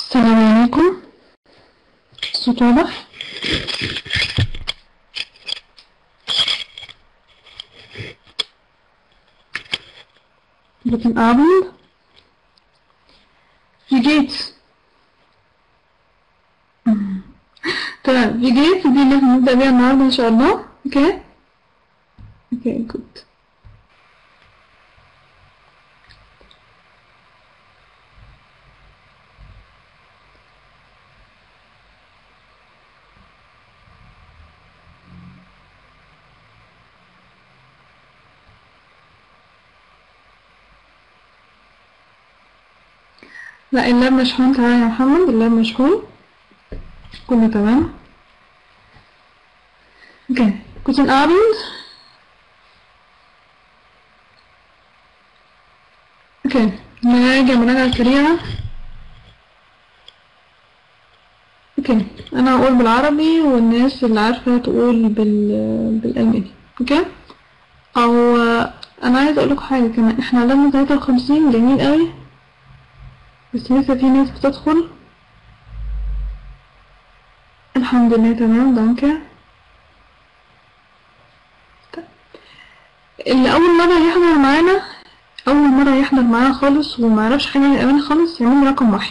السلام عليكم الصوت واضح Guten Abend. Wie geht's? تمام wie geht's دي اللي هنبدأ بيها النهاردة إن شاء الله اوكي اوكي good لا اللاب مشحون تمام يا محمد اللاب مشحون كله تمام اوكي guten Abend اوكي نراجع مراجعة سريعة اوكي انا هقول بالعربي والناس اللي عارفة تقول بال بالألماني اوكي او انا عايزة اقولك حاجة كمان احنا عددنا تلاتة وخمسين جميل قوي بس لسه في ناس بتدخل الحمد لله تمام دانكه اللي اول مره يحضر معانا اول مره يحضر معانا خالص ومعرفش حاجه عن الامان خالص يعمل رقم واحد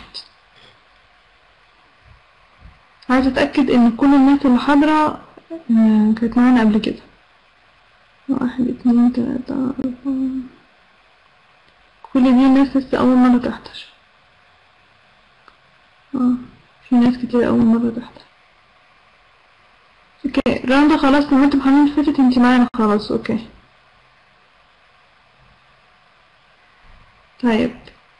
عايزه اتاكد ان كل الناس اللي حاضره آه، كانت معانا قبل كده واحد اتنين تلاته اربعه كل دي الناس لسه اول مره تحضر اه في ناس كتير اول مره تحضر اوكي رندا خلاص لما انت محمد اللي فاتت انت معانا خلاص اوكي طيب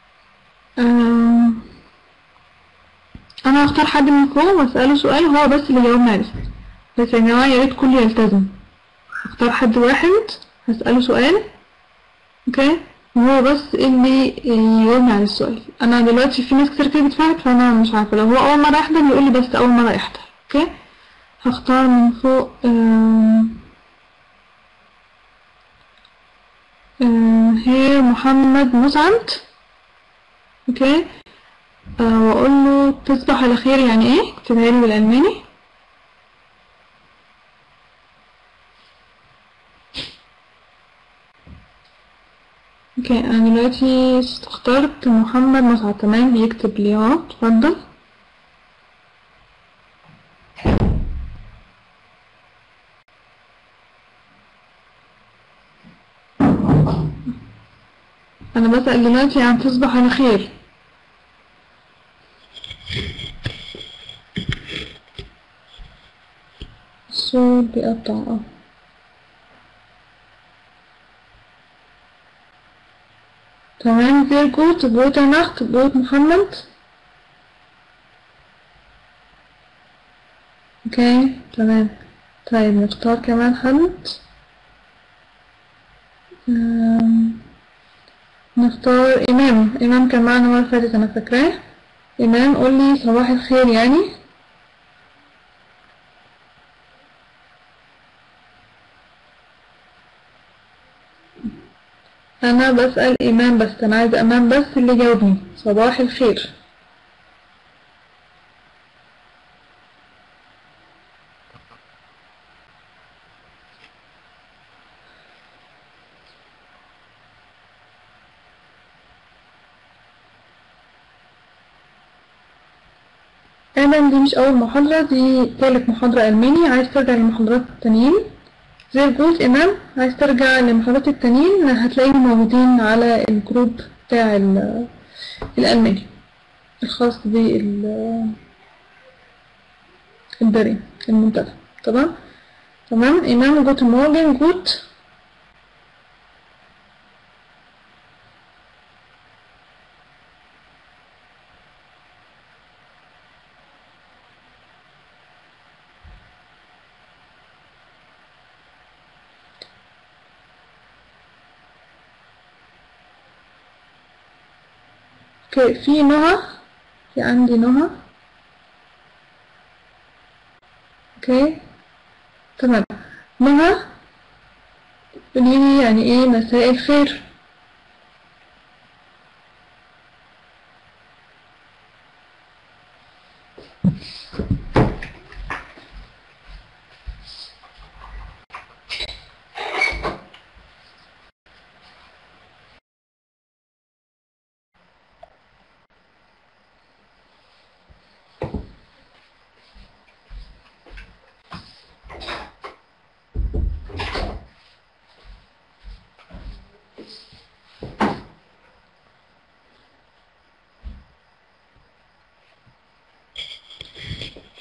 أم... انا هختار حد من فوق واسأله سؤال هو بس اللي جاوبنا عليه بس يا جماعة يا ريت كل يلتزم هختار حد واحد هسأله سؤال اوكي وهو بس اللي يجاوبني على السؤال انا دلوقتي في ناس كتير كده بتفعل فانا مش عارفة لو هو اول مرة يحضر يقول لي بس اول مرة يحضر اوكي هختار من فوق أم... هي محمد مسعد اوكي آه واقول له تصبح على خير يعني ايه اكتبها لي بالالماني اوكي انا دلوقتي اخترت محمد مسعد تمام بيكتب لي اهو اتفضل انا بسأل دلوقتي عن تصبح على خير الصوت بيقطع اه تمام sehr gut gute Nacht gut محمد اوكي تمام طيب نختار كمان حد أم... نختار إمام إمام كان معنا المرة اللي فاتت أنا فاكراه إمام قولي صباح الخير يعني أنا بسأل إمام بس أنا عايزة إمام بس اللي جاوبني صباح الخير أيضا دي مش أول محاضرة دي تالت محاضرة ألماني عايز ترجع للمحاضرات التانيين زي الجزء إمام عايز ترجع للمحاضرات التانيين هتلاقيهم موجودين على الجروب بتاع ال- الألماني الخاص بال البري المنتدى تمام تمام إمام جوت مورجن جوت اوكي في نهى في عندي نهى اوكي تمام نهى قوليلي يعني ايه مساء الخير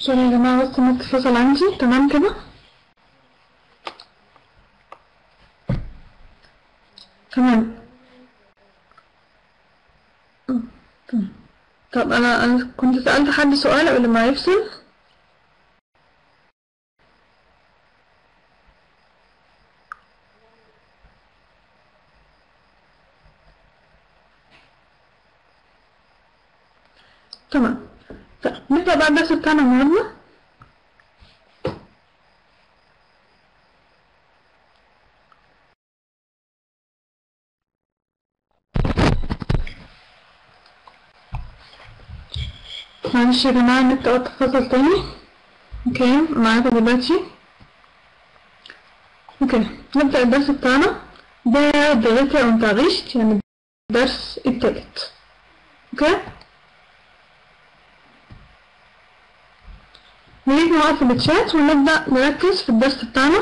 سوري يا جماعة بس النت فصل عندي تمام كده تمام م، تمام. طب انا انا كنت سألت حد سؤال قبل ما يفصل تمام طيب نبدأ بقى الدرس بتاعنا النهاردة معلش يا جماعة النت قطع فصل تاني اوكي معاكم دلوقتي اوكي نبدأ الدرس بتاعنا ده dritte Unterricht يعني الدرس التالت اوكي نيجي نوقف الشات ونبدأ نركز في الدرس بتاعنا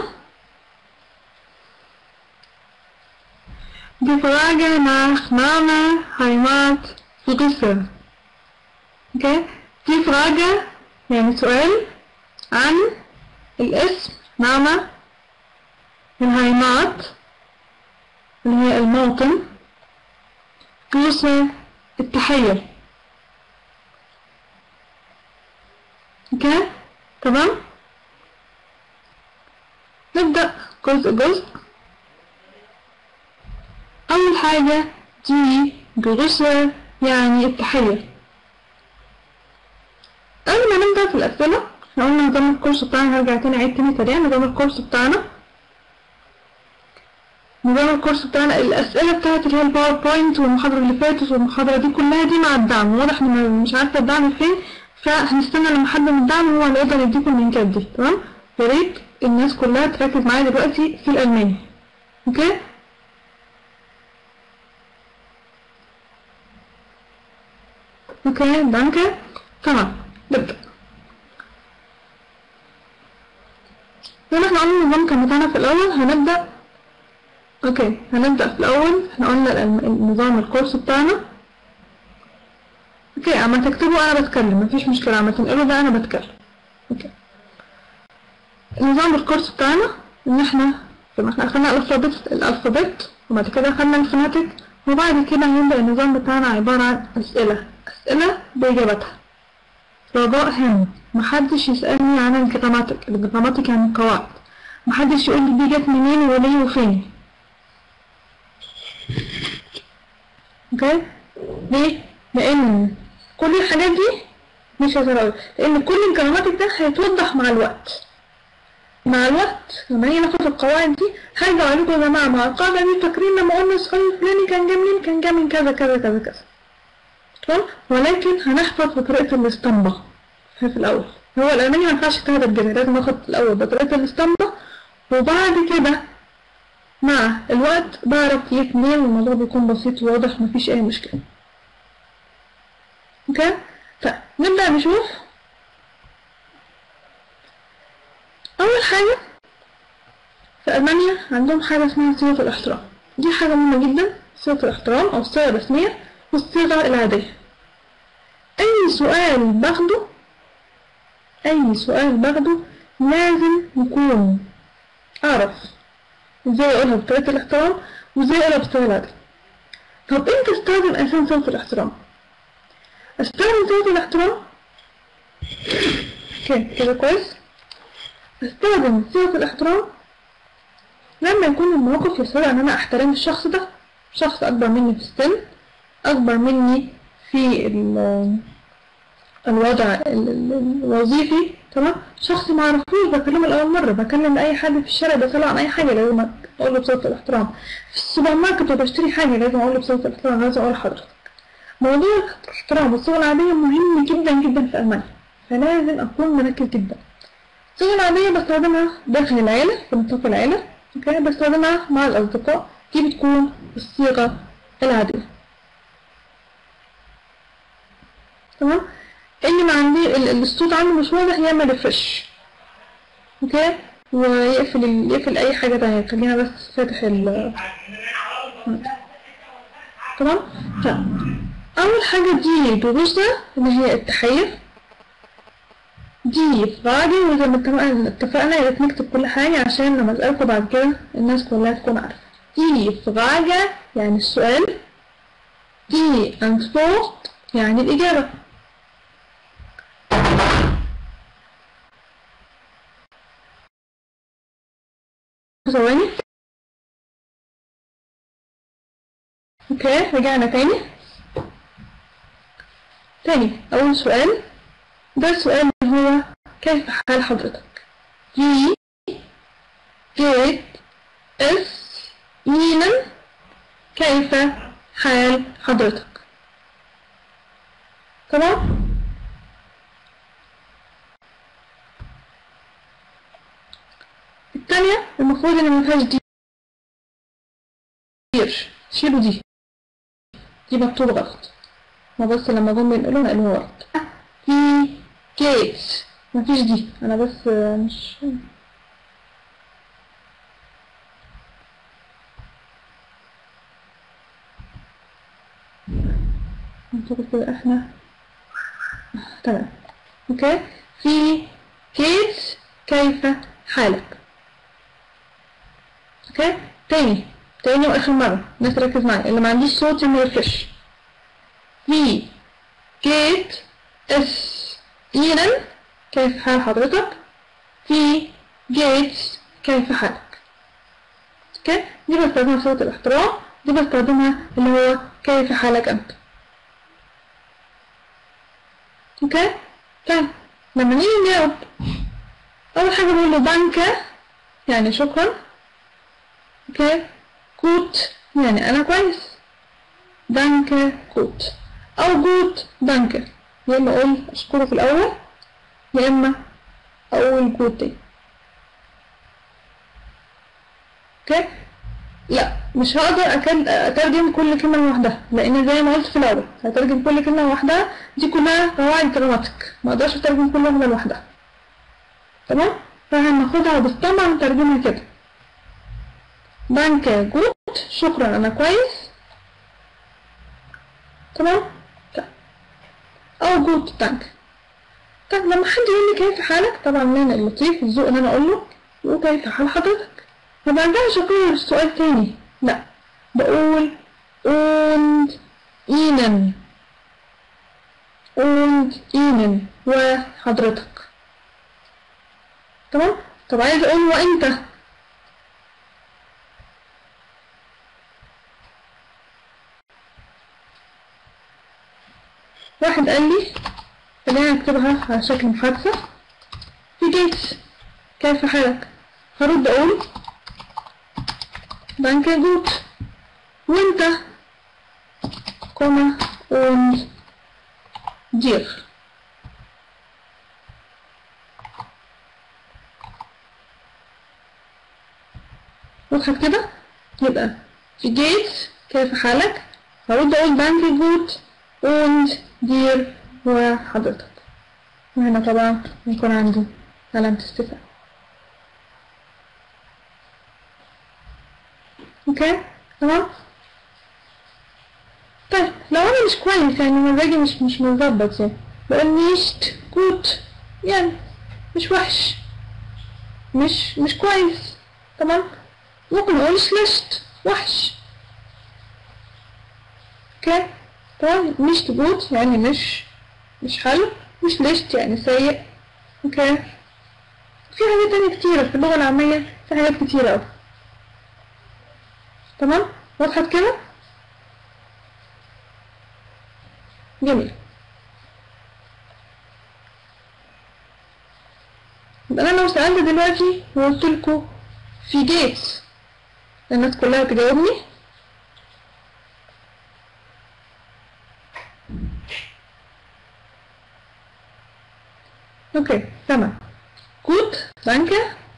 Die Frage nach Name, Heimat, Grüße. Okay. Die Frage يعني سؤال عن الاسم نعمة الهيمات اللي هي الموطن جزء التحية اوكي تمام نبدأ جزء جزء أول حاجة دي جرسة يعني التحية قبل ما نبدأ في الأسئلة احنا قلنا نظام الكورس بتاعنا هرجع تاني أعيد تاني سريع نظام الكورس بتاعنا نظام الكورس بتاعنا الأسئلة بتاعت اللي هي الباوربوينت والمحاضرة اللي فاتت والمحاضرة دي كلها دي مع الدعم واضح إن مش عارفة الدعم فين فهنستنى لما حد من الدعم هو اللي يقدر يديكم اللينكات دي تمام يا ريت الناس كلها تركز معايا دلوقتي في الألماني اوكي اوكي دانكه تمام نبدأ زي ما احنا قلنا النظام كان بتاعنا في الأول هنبدأ اوكي هنبدأ في الأول احنا قلنا الألم- النظام الكورس بتاعنا اوكي اما تكتبوا انا بتكلم مفيش مشكلة اما تنقلوا ده انا بتكلم اوكي نظام الكورس بتاعنا ان احنا لما احنا اخدنا الالفابت الالفابت وبعد كده اخدنا الفوناتيك وبعد كده هيبدأ النظام بتاعنا عبارة عن اسئلة اسئلة باجابتها رجاء هام محدش يسألني عن الجراماتيك الجراماتيك يعني القواعد محدش يقول لي دي جت منين وليه وفين اوكي ليه لان كل الحاجات دي مش هتراوي لان كل الجراماتيك ده هيتوضح مع الوقت مع الوقت لما نيجي ناخد القواعد دي هرجع اقول لكم يا جماعه مع القاعده دي فاكرين لما قلنا السؤال الفلاني كان جاي منين كان جاي من كذا كذا كذا كذا تمام ولكن هنحفظ بطريقه الاستنباط في الاول هو الالماني ما ينفعش تهرب كده لازم اخد الاول بطريقه الاستنباط وبعد كده مع الوقت بعرف جيت منين والموضوع بيكون بسيط وواضح مفيش اي مشكله اوكي فنبدا نشوف اول حاجه في المانيا عندهم حاجه اسمها صيغه الاحترام دي حاجه مهمه جدا صيغه الاحترام او الصيغه الرسميه والصيغه العاديه اي سؤال باخده اي سؤال باخده لازم يكون اعرف ازاي اقولها بطريقه الاحترام وازاي اقولها بالصيغه العاديه طب امتى استخدم اساسا صيغه الاحترام استخدم صيغه الاحترام اوكي كده كويس استخدم صيغه الاحترام لما يكون الموقف يستدعي ان انا احترم الشخص ده شخص اكبر مني في السن اكبر مني في ال- الوضع ال- ال- الوظيفي تمام شخص ما اعرفوش بكلمه لاول مره بكلم اي حد في الشارع بساله عن اي حاجه لازم اقول له بصوت الاحترام في السوبر ماركت وبشتري حاجه لازم اقول له بصوت الاحترام لازم اقول لحضرتك موضوع الاحترام والصيغه العاديه مهم جدا جدا في المانيا فلازم اكون مركز جدا الصيغه العاديه بستخدمها داخل العيله في نطاق العيله اوكي بستخدمها مع الاصدقاء دي بتكون الصيغه العاديه تمام اللي ما عندي ال- ال- الصوت عنده مش واضح يعمل ريفرش اوكي ويقفل ال- يقفل اي حاجه تانية خلينا بس فاتح ال تمام طيب اول حاجه دي دروسة اللي هي التحيه دي فراجي وزي ما اتفقنا اتفقنا يا ريت نكتب كل حاجة عشان لما اسألكم بعد كده الناس كلها تكون عارفة دي فراجة يعني السؤال دي antwort يعني الإجابة ثواني اوكي رجعنا تاني تاني أول سؤال ده السؤال اللي هو كيف حال حضرتك Wie geht es Ihnen كيف حال حضرتك تمام التانية المفروض ان مفيهاش دي شيلوا دي دي مكتوب غلط ما بس لما جم ينقلوا نقلوها غلط في جيتس مفيش دي انا بس مش نعتبر كده احنا تمام اوكي في كيس كيف حالك اوكي تاني تاني واخر مرة الناس تركز معايا اللي ما عنديش صوت يعمل ريفرش في جيت اس إينا كيف حال حضرتك في جيت كيف حالك اوكي دي بستخدمها في صوت الاحترام دي بستخدمها اللي هو كيف حالك انت اوكي طيب لما نيجي نجاوب اول حاجه بقول له دانكه يعني شكرا اوكي كوت يعني انا كويس دانكه كوت او جوت دانكه يا اما اقول اشكره في الاول يا اما اقول جوت تاني اوكي لا مش هقدر أكد... اترجم كل كلمه لوحدها لان زي ما قلت في الاول هترجم كل كلمه لوحدها دي كلها قواعد جراماتيك ما اقدرش اترجم كل واحده لوحدها تمام فهناخدها بالطبع ونترجمها كده دانك جوت شكرا انا كويس تمام طيب. او جوت دانك طيب لما حد يقول لي كيف حالك طبعا من اللطيف الذوق ان انا اقول له يقول كيف حال حضرتك ما برجعش اكرر السؤال تاني لا بقول und ihnen und ihnen وحضرتك تمام طب عايز اقول وانت واحد قال لي خلينا نكتبها على شكل محادثة في جيتس كيف حالك هرد اقول danke gut وانت كوما und dir واضحة كده يبقى في جيتس كيف حالك هرد اقول danke gut und dir وحضرتك وهنا طبعا يكون عندي علامة استفهام اوكي تمام طيب لو انا مش كويس يعني مزاجي مش مش مظبط يعني بقول نيشت جوت يعني مش وحش مش مش كويس تمام ممكن اقول شلشت وحش اوكي تمام مش جوت يعني مش مش حلو مش ليشت يعني سيء اوكي في حاجات تانية كتيرة في اللغة العامية في حاجات كتيرة اوي تمام وضحت كده جميل يبقى انا لو سألت دلوقتي وقلت لكم في جيتس الناس كلها تجاوبني اوكي تمام جود دانكه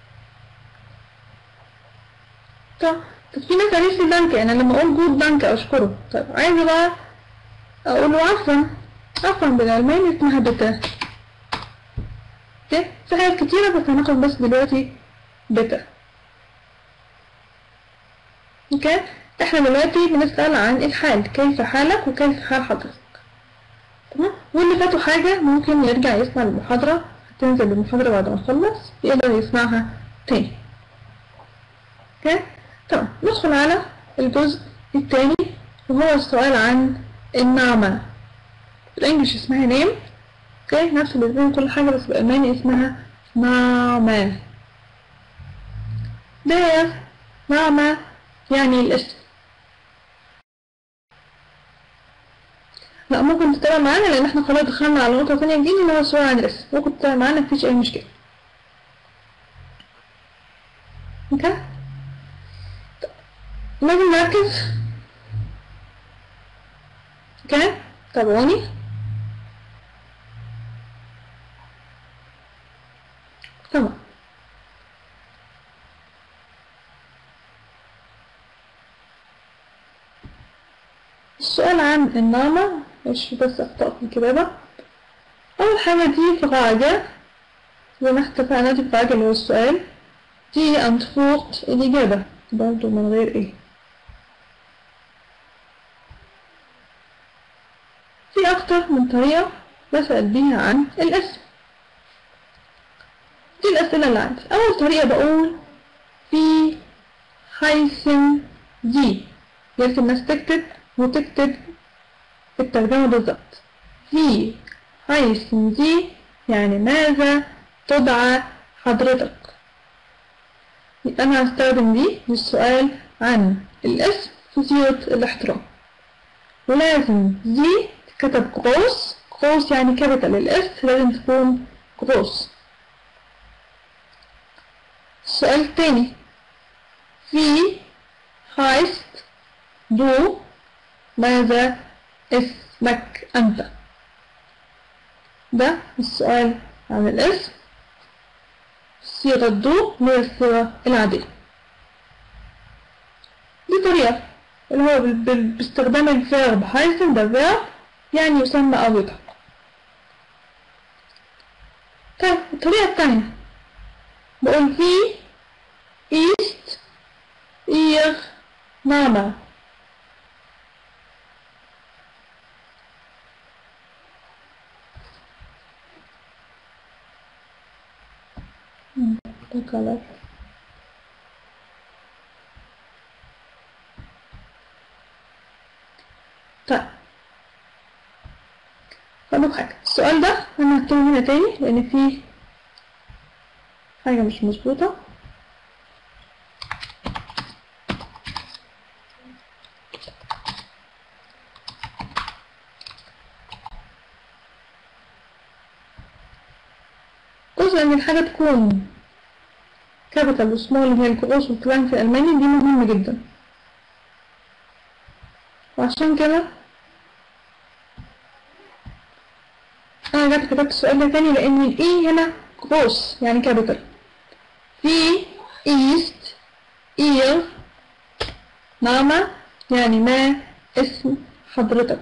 طب طب في ناس قالت لي دانكه انا لما اقول جود دانكه اشكره طب عايزه بقى اقول له عفوا عفوا بالالماني اسمها بتا اوكي في حاجات كتيره بس هناخد بس دلوقتي بتا اوكي احنا دلوقتي بنسأل عن الحال كيف حالك وكيف حال حضرتك تمام واللي فاتوا حاجة ممكن يرجع يسمع المحاضرة تنزل المحاضرة بعد ما نخلص يقدر يسمعها تاني اوكي طبعا ندخل على الجزء التاني وهو السؤال عن النعمة بالانجلش اسمها نيم اوكي نفس الاسم كل حاجة بس بالألماني اسمها نعمة ده نعمة يعني الاسم لا ممكن تتابع معانا لان احنا خلاص دخلنا على نقطة تانية جديدة اللي هو السؤال عن الاسم ممكن تتابع معانا مفيش اي مشكلة اوكي لازم نركز اوكي تابعوني تمام السؤال عن النعمة مش بس أخطاء في الكتابة أول حاجة دي في قاعدة زي ما اتفقنا دي قاعدة اللي هو السؤال دي أنتفوقت الإجابة برضو من غير إيه في أكتر من طريقة بسأل بيها عن الاسم دي الأسئلة اللي عندي أول طريقة بقول في هايسن دي ياريت الناس تكتب وتكتب الترجمة بالظبط في هايسن دي يعني ماذا تدعى حضرتك يبقى أنا هستخدم دي للسؤال عن الاسم في صيغة الاحترام ولازم دي تكتب قوس قوس يعني كابيتال الاس لازم تكون قوس السؤال التاني في heißt du ماذا اسمك أنت ده السؤال عن الاسم صيغة دو اللي هي الصيغة العادية دي طريقة اللي هو بال- بال- باستخدام الفيرب heißen ده verb يعني يسمى أو يدعى طيب الطريقة التانية بقول في ist ihr Name Hmm, the color. طيب خلوا حاجة السؤال ده أنا هكتبه هنا تاني لأن فيه حاجة مش مظبوطة جزء ان الحاجة تكون كابيتال وسمول اللي هي الكؤوس والكلام في الألماني دي مهمة جدا وعشان كده أنا جت كتبت السؤال ده تاني لأن الإي هنا قوس يعني كابيتال في إيست إير نعمة يعني ما اسم حضرتك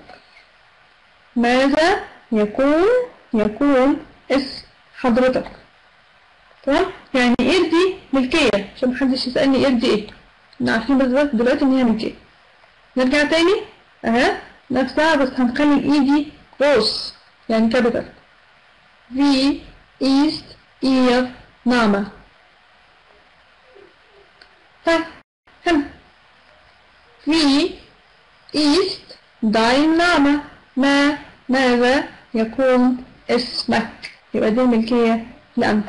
ماذا يكون يكون اسم حضرتك تمام يعني ايه دي ملكية عشان محدش يسألني ايه دي ايه احنا عارفين بالظبط دلوقتي ان هي ملكية نرجع تاني اها نفسها بس هنخلي الاي دي قوس يعني كابيتال في ist ihr Name طيب هنا wie ist dein Name ما ماذا يكون اسمك يبقى دي الملكية لأنت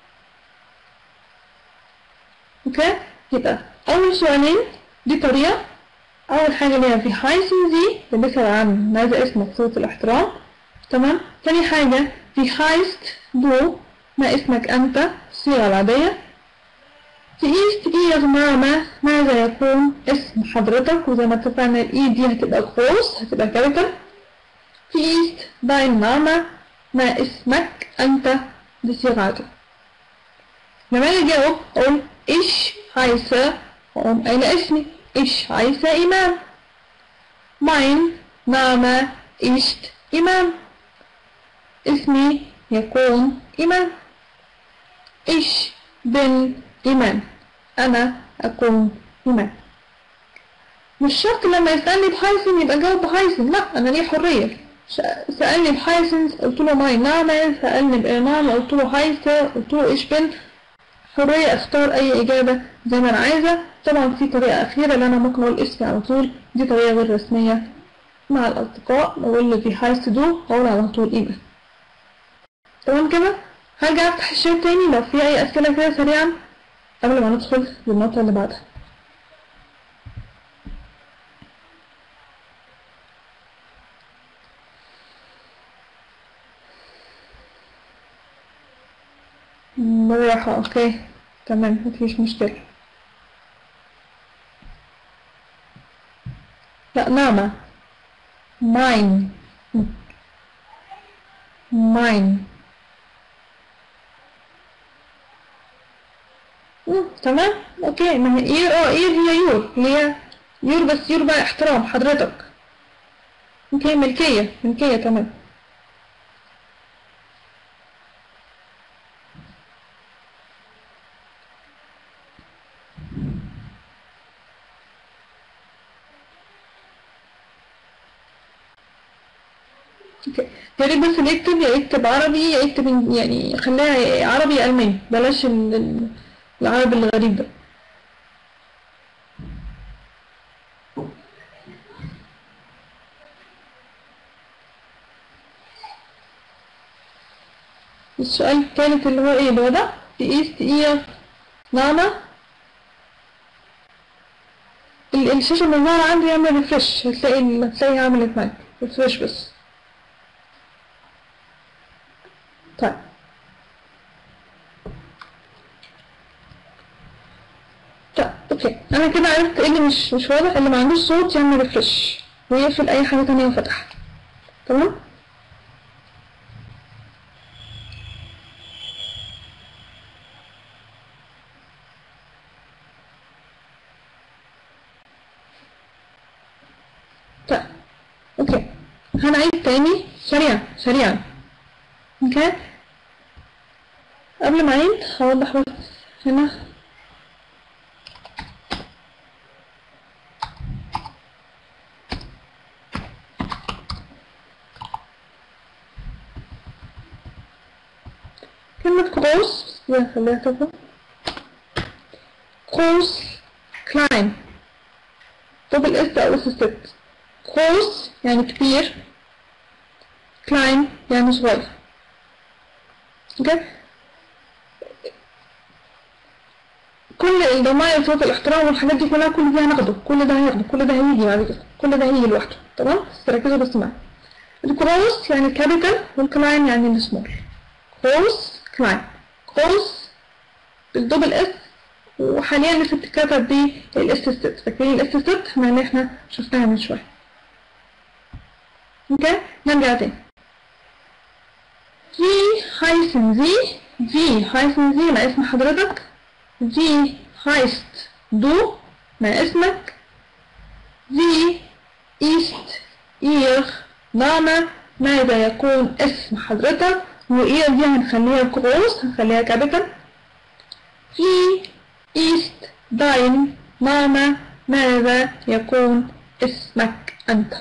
اوكي يبقى أول سؤالين دي طريقة أول حاجة اللي هي في هايسن دي بنسأل عن ماذا اسمك صوت الاحترام تمام تاني حاجة في هايست دو ما اسمك أنت الصيغة العادية في إيست إيه ماما ماذا يكون اسم حضرتك وزي ما اتفقنا الإي دي هتبقى قوس هتبقى كابيتال في إيست داين ماما ما اسمك أنت دي صيغة عادية لما أجي أجاوب أقول إيش هايسة وأقوم قايلة اسمي إيش هايسة إيمان ماين نامة إيشت إيمان اسمي يكون إيمان إيش بن إيمان أنا أكون إيمان مش شرط لما يسألني بهايسن يبقى جاوب بهايسن لا أنا ليه حرية ش- سألني بهايسنس قلت له ماي نعمة سألني بإرنام قلت له هايسة قلت له إيش بن حرية اختار أي إجابة زي ما أنا عايزة طبعا في طريقة أخيرة اللي أنا ممكن أقول اسمي على طول دي طريقة غير رسمية مع الأصدقاء بقول له دي هايس دو هقول على طول إيميل تمام كده هرجع أفتح الشات تاني لو في أي أسئلة كده سريعا قبل ما ندخل للنقطة اللي بعدها بالراحة اوكي تمام مفيش مشكلة لا نعمة ماين ماين مم، تمام اوكي ما هي اير اه اير هي يور هي يور بس يور بقى احترام حضرتك اوكي ملكية ملكية تمام اوكي يا ريت بس اللي يكتب يا يكتب عربي يا يكتب إن- يعني خليها عربي ألماني بلاش ال- ال- العربي الغريب ده السؤال الثالث اللي هو ايه اللي هو ده دي ايست ايه نعمة ال- الشاشة اللي ظاهرة عندي يعمل ريفرش هتلاقي ال- هتلاقيها عملت معاك ريفرش بس طيب طيب اوكي انا كده عرفت ايه اللي مش مش واضح اللي ما عندوش صوت يعمل ريفرش ويقفل اي حاجة تانية وفتح تمام طيب اوكي هنعيد تاني سريعا سريعا اوكي قبل ما اعيد هوضح بس هنا كلمة قوس يا خليها تبقى قوس كلاين دبل اس او اس ست قوس يعني كبير كلاين يعني صغير اوكي كل الضمائر صوت الاحترام والحاجات دي كلها كل دي هناخده كل ده هياخده كل ده هيجي بعد كده كل ده هيجي لوحده تمام بس ركزوا بس معايا الكروس يعني الكابيتال والكلاين يعني السمول كروس كلاين كروس بالدبل اس وحاليا لسه بتتكتب بالاس ست فاكرين الاس ست احنا اللي احنا شفناها من شويه اوكي نرجع تاني في هايسن زي في هايسن زي مع اسم حضرتك في هايست دو مع اسمك في ايست اير ناما ماذا يكون اسم حضرتك واير دي هنخليها كروس هنخليها كابيتال في ايست داين ناما ماذا يكون اسمك انت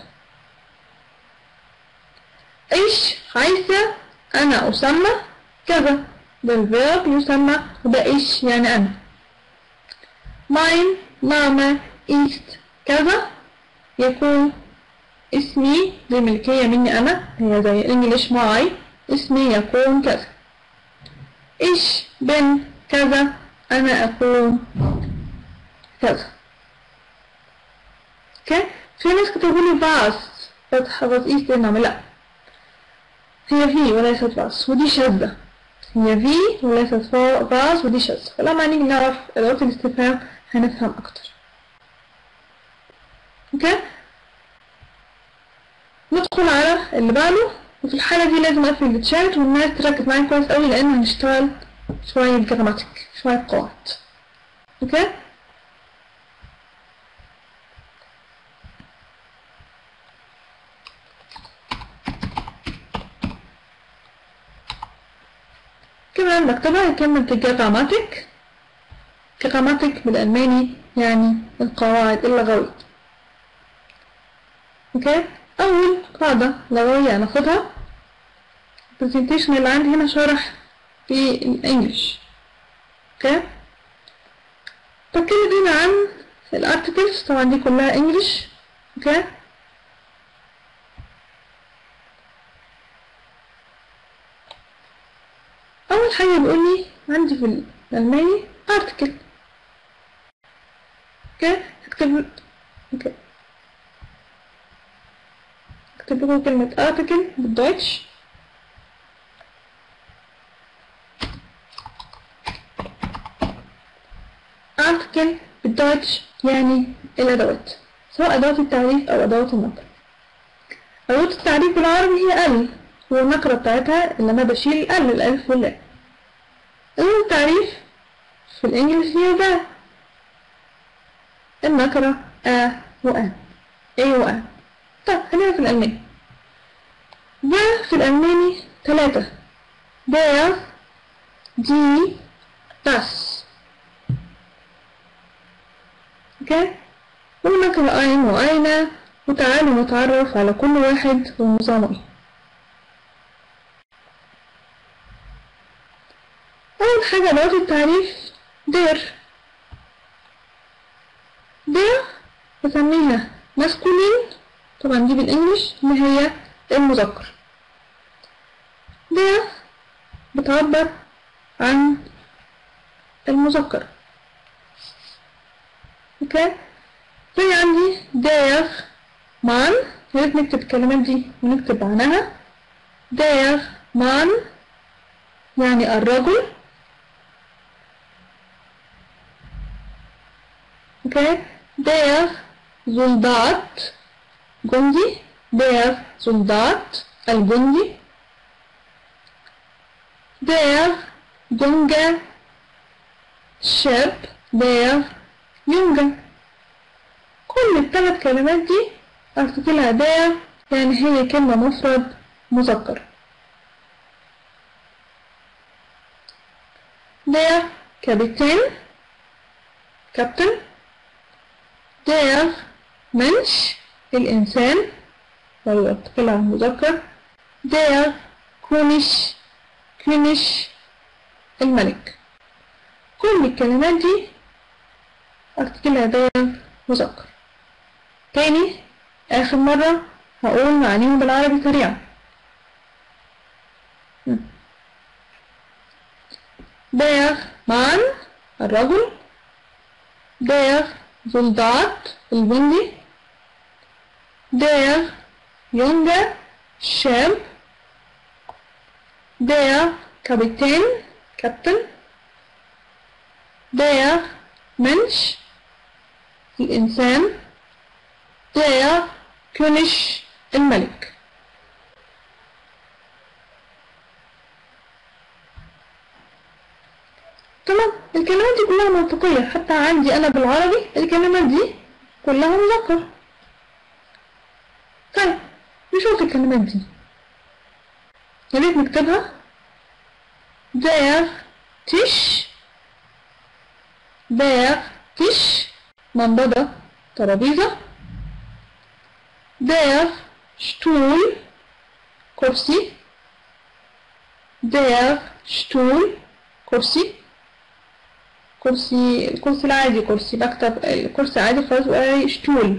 ايش عايزة انا اسمى كذا ده الفيرب يسمى وده ايش يعني انا ماين ماما ايست كذا يكون اسمي دي ملكية مني انا هي زي الانجليش ماي اسمي يكون كذا ايش بن كذا انا اكون كذا اوكي في ناس كتبوا لي باس فتحة بس ايست انما لا هي في وليست باس ودي شاذة هي في وليست باس ودي شاذة فلما نيجي نعرف أدوات الاستفهام هنفهم أكتر اوكي ندخل على اللي بعده وفي الحالة دي لازم أقفل الشات والناس تركز معايا كويس أوي لأن هنشتغل شوية جراماتيك شوية قواعد اوكي كمان بكتبها كلمة جراماتيك جراماتيك بالألماني يعني القواعد اللغوية اوكي أول قاعدة لغوية هناخدها البرزنتيشن اللي عندي هنا شرح في الانجليش اوكي بتكلم هنا عن الارتكلز طبعا دي كلها انجليش اوكي اول حاجه بيقول لي عندي في الالماني ارتكل اوكي هكتب اوكي اكتب لكم كلمه ارتكل بالدويتش article بالدويتش يعني الأدوات سواء أدوات التعريف أو أدوات النقر أدوات التعريف بالعربي هي ال والنقرة بتاعتها اللي أنا بشيل ال الألف واللام أدوات التعريف في الإنجليش هي ذا النقرة أ وأ أي وأ طب خلينا في الألماني ذا في الألماني ثلاثة der die das اوكي ونقرأ أين وأين وتعالوا نتعرف على كل واحد ونظامه ايه أول حاجة أدوات التعريف دير دير بسميها ماسكولين طبعا دي بالإنجلش اللي هي المذكر دير بتعبر عن المذكر اوكي زي عندي der Mann يا ريت نكتب الكلمات دي ونكتب معناها der Mann يعني الرجل اوكي der Soldat جندي der Soldat الجندي der junge شاب der junge كل الثلاث كلمات دي ارتكلها der يعني هي كلمة مفرد مذكر der Kapitän كابتن der Mensch الإنسان لو ارتكلها مذكر der König König الملك كل الكلمات دي ارتكلها ده مذكر تاني آخر مرة هقول معانيهم بالعربي سريعا der Mann الرجل der Soldat الجندي der Junge شاب der Kapitän كابتن der Mensch الإنسان der König الملك تمام الكلمات دي كلها منطقية حتى عندي أنا بالعربي الكلمات دي كلها مذكر طيب نشوف الكلمات دي يا ريت نكتبها der Tisch der Tisch منضدة ترابيزة der Stuhl كرسي der Stuhl كرسي كرسي الكرسي العادي كرسي بكتب الكرسي عادي خلاص بقى شتول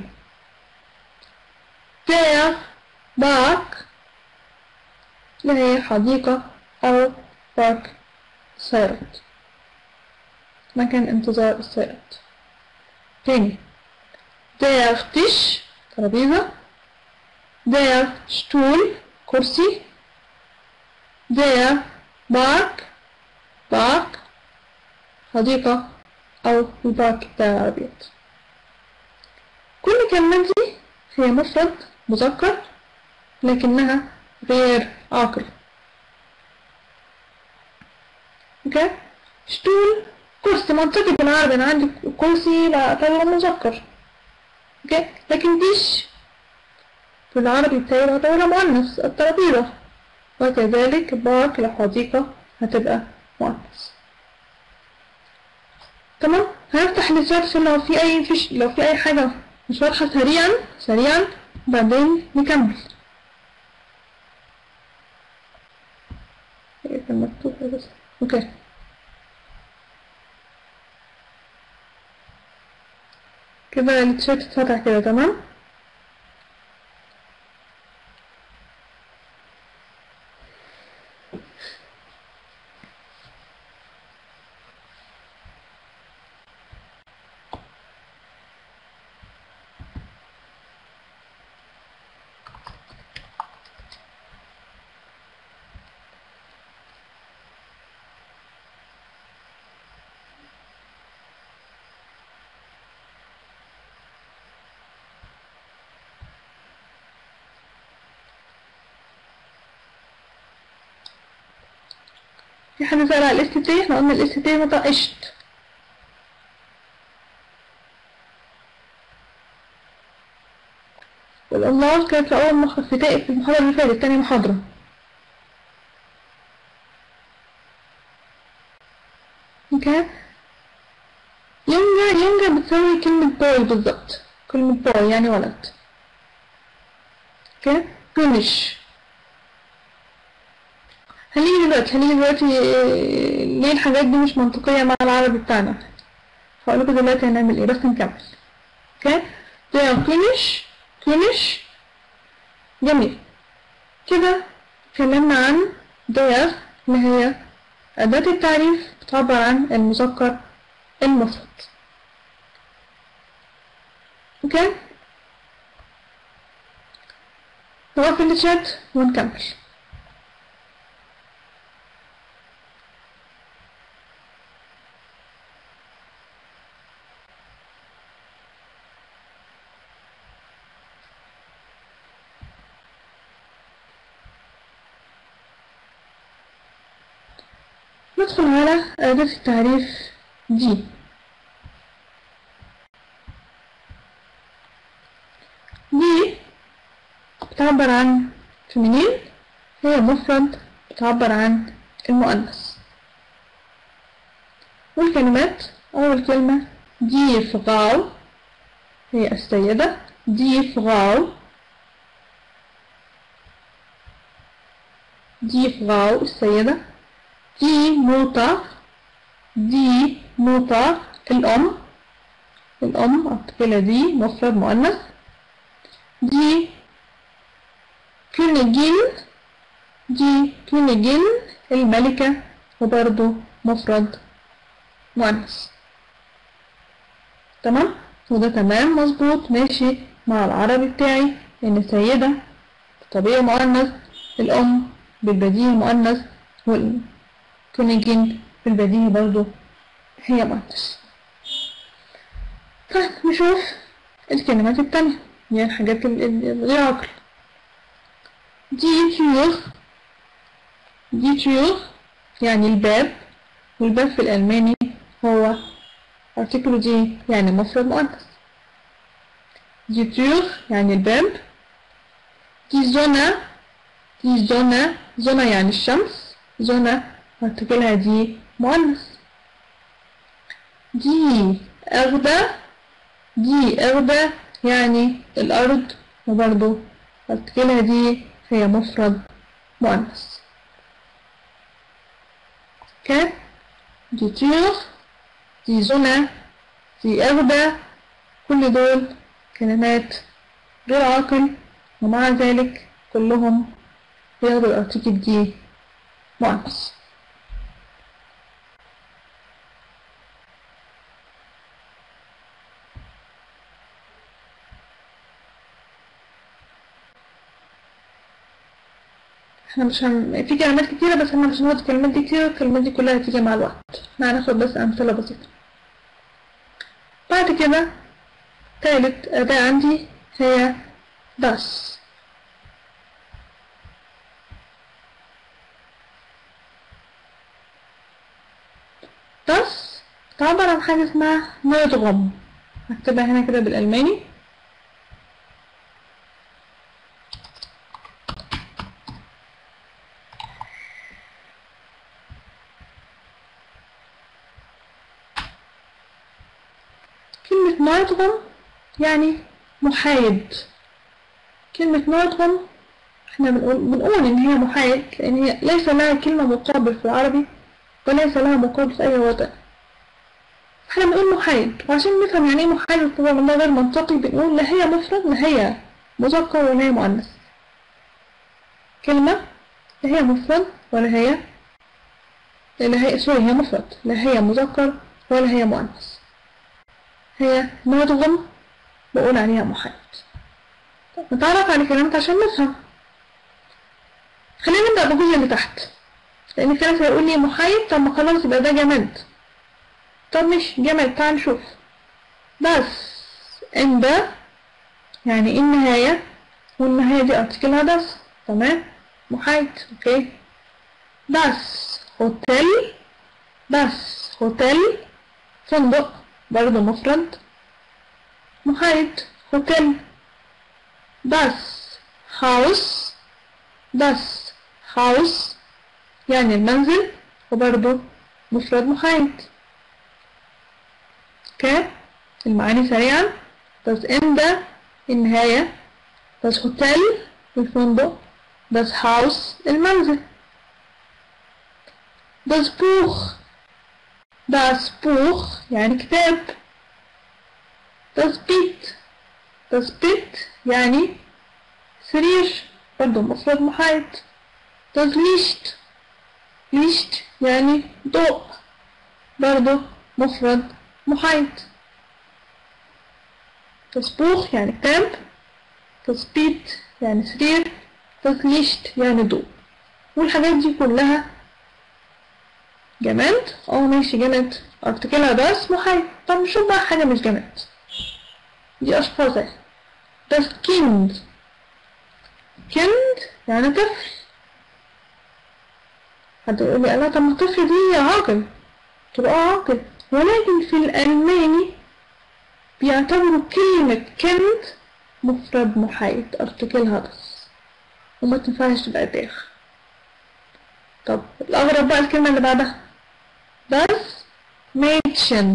der Park اللي هي حديقة أو بارك سيارات مكان انتظار السيارات تاني der Tisch ترابيزة der Stuhl كرسي der Park بارك حديقة أو البارك بتاع العربيات كل الكلمات دي هي مفرد مذكر لكنها غير عاقل اوكي شتول كرسي منطقي بالعربي انا عندي كرسي لا طاولة مذكر اوكي لكن ديش في العربي بتاعي طاولة مؤنث الترابيزة وكذلك بارك لحديقة هتبقى مؤنث تمام هنفتح السيرش لو في اي فيش لو في اي حاجة مش واضحة سريعا سريعا بعدين نكمل ايه كان مكتوب إيه بس اوكي كده التيشيرت اتفتح كده تمام في حد سأل على الاس تي احنا قلنا الاس تي ما طقشت والله كانت في أول مخ... في تا- في المحاضرة اللي فاتت تاني محاضرة اوكي يونجا يونجا بتساوي كلمة بوي بالظبط كلمة بوي يعني ولد اوكي فينش هنيجي دلوقتي هنيجي دلوقتي آه، ليه الحاجات دي مش منطقية مع العربي بتاعنا هقولكوا دلوقتي هنعمل ايه بس نكمل اوكي ده فينش فينش جميل كده اتكلمنا عن دير اللي هي أداة التعريف بتعبر عن المذكر المفرد اوكي نوقف الشات ونكمل ندخل على أداة التعريف دي دي بتعبر عن فيمينين هي مفرد بتعبر عن المؤنث والكلمات أول كلمة دي فغاو هي السيدة دي فغاو دي فغاو السيدة دي موتر دي موتر الأم الأم الطفلة دي مفرد مؤنث دي كونيجين دي كونيجين الملكة وبرضو مفرد مؤنث تمام وده تمام مظبوط ماشي مع العربي بتاعي ان السيدة طبيعي مؤنث الأم بالبديهي مؤنث والكونيجين بالبديهي برضو هي مؤنث طيب نشوف الكلمات التانية يعني الحاجات ال- ال- الغير عقل دي تيور دي تيور يعني الباب والباب في الألماني هو article دي يعني مفرد مؤنث دي تيور يعني الباب دي زونا دي زونا زونا يعني الشمس زونا articleها دي مؤنث دي أغدى دي أغدى يعني الأرض وبرضو articleها دي هي مفرد مؤنث اوكي دي تيور دي زنا دي أغدى كل دول كلمات غير عاقل ومع ذلك كلهم بياخدوا الارتيكل دي مؤنث احنا مش هن... في كلمات كتيرة بس احنا مش هناخد الكلمات دي كتير الكلمات دي كلها هتيجي مع الوقت احنا هناخد بس أمثلة بسيطة بعد كده تالت أداة عندي هي das das تعبر عن حاجة اسمها نادغم هكتبها هنا كده بالألماني كلمة نادغم يعني محايد كلمة نوتهم احنا بنقول, بنقول ان هي محايد لان هي ليس لها كلمة مقابل في العربي وليس لها مقابل في اي وطن احنا بنقول محايد وعشان نفهم يعني ايه محايد طبعا من ده غير منطقي بنقول لا هي مفرد لا هي مذكر ولا هي مؤنث كلمة لا هي مفرد ولا هي لا هي سوري هي مفرد لا هي مذكر ولا هي مؤنث هي مدغم بقول عليها محايد طب نتعرف على كلمات عشان نفهم خلينا نبدأ بالجزء اللي تحت لأن في ناس هيقول لي محايد طب ما خلاص يبقى ده جماد طب مش جماد تعال نشوف بس ان ده يعني ايه النهاية والنهاية دي ارتكلها das تمام محايد اوكي بس هوتيل بس هوتيل فندق برضه مفرد محايد هوتيل بس هاوس بس هاوس يعني المنزل وبرضه مفرد محايد اوكي المعاني سريعا بس ان ده النهاية بس هوتيل الفندق das Haus المنزل das Buch das Buch يعني كتاب das Bett das Bett يعني سرير برضه مفرد محايد das Licht Licht يعني ضوء برضه مفرد محايد das Buch يعني كتاب das Bett يعني سرير das Licht يعني ضوء والحاجات دي كلها جماد اه ماشي جماد ارتكلها بس محايد طب نشوف بقى حاجة مش جماد دي اشخاص اهي das Kind Kind يعني طفل حد يقول لي لا طب ما الطفل دي عاقل تبقى اه عاقل ولكن في الألماني بيعتبروا كلمة كند مفرد محايد ارتكلها بس وما تنفعش تبقى داخل طب الأغرب بقى الكلمة اللي بعدها das Mädchen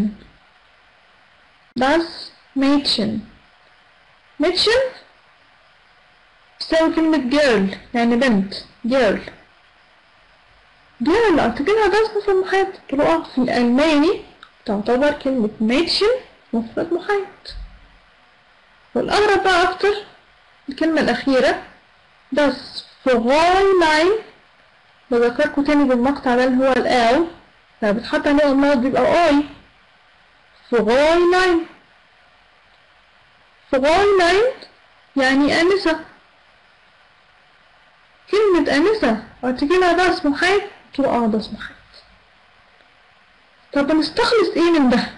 das Mädchen Mädchen تساوي كلمة girl يعني بنت girl girl ارتكلها das مفرد محايد تلاقوها في الألماني تعتبر كلمة Mädchen مفرد محايد والأغرب بقى أكتر الكلمة الأخيرة das Fräulein بذكركم تاني بالمقطع ده اللي هو الآو لما بتحط عليه النقط بيبقى أي Fräulein Fräulein يعني أنسة كلمة أنسة ارتكلها ده اسمه حيث تبقى اه ده اسمه حيث طب نستخلص ايه من ده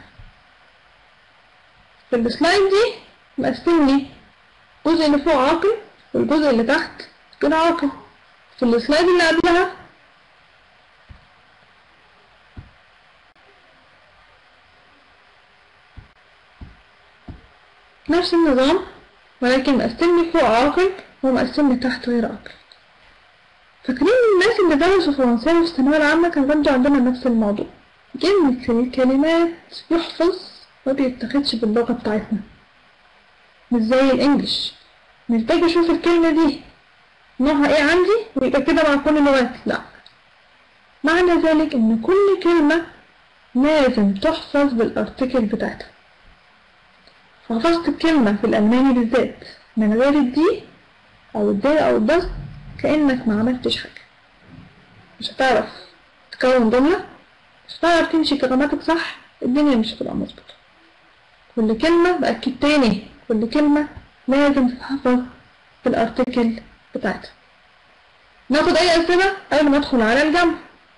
في السلايد دي مقسم لي الجزء اللي فوق عاقل والجزء اللي تحت كده عاقل في السلايد اللي قبلها نفس النظام ولكن مقسم لي فوق عاقل ومقسم لي تحت غير عاقل فاكرين الناس اللي درسوا فرنساوي في الثانوية العامة كان برضه عندنا نفس الموضوع كلمة الكلمات يحفظ ما بيتاخدش باللغة بتاعتنا مش زي الانجليش مش باجي اشوف الكلمة دي نوعها ايه عندي ويبقى كده مع كل اللغات لا معنى ذلك ان كل كلمة لازم تحفظ بالارتكل بتاعتها فحفظت الكلمة في الألماني بالذات من غير الدي أو الدي أو الدس كأنك ما عملتش حاجة مش هتعرف تكون جملة مش هتعرف تمشي كلماتك صح الدنيا مش هتبقى مظبوطة كل كلمة بأكد تاني كل كلمة لازم تتحفظ في الارتكل بتاعتها ناخد أي أسئلة قبل ما أدخل على الجمع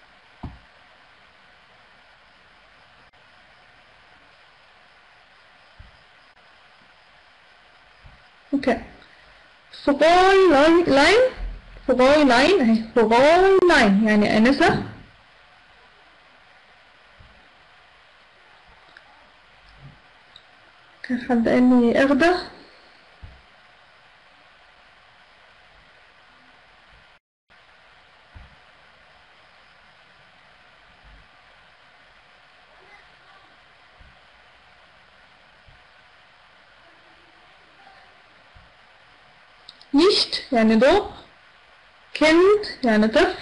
اوكي فضاي لاين لاين فضاي لاين اهي فضاي لاين يعني انسة كان حد قال لي اغدى nicht يعني ضوء kind يعني طفل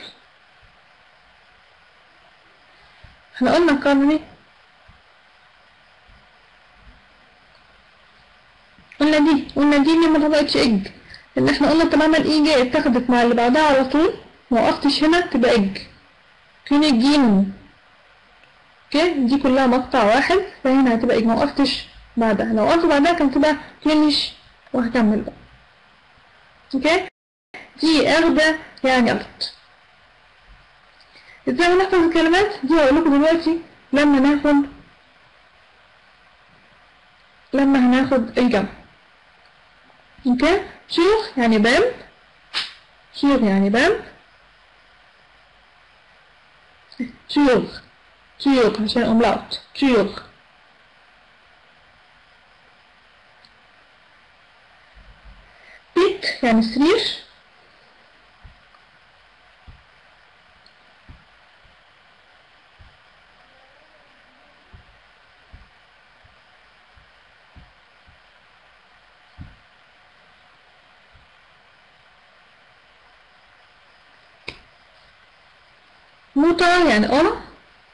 احنا قلنا قبل قلنا دي قلنا دي اللي ما طلعتش اج ان احنا قلنا طالما الاي جاي اتاخدت مع اللي بعدها على طول ما وقفتش هنا تبقى اج فين الجيم اوكي دي كلها مقطع واحد فهنا هتبقى اج ما وقفتش بعدها لو وقفت بعدها كانت تبقى فينيش وهكمل بقى اوكي دي اخدة يعني ارض ازاي هنحفظ الكلمات دي هقول لكم دلوقتي لما ناخد لما هناخد الجمع اوكي شيخ يعني بام شيخ يعني بام شيوخ شيوخ عشان املاut شيوخ بيت يعني سرير موتى يعني اه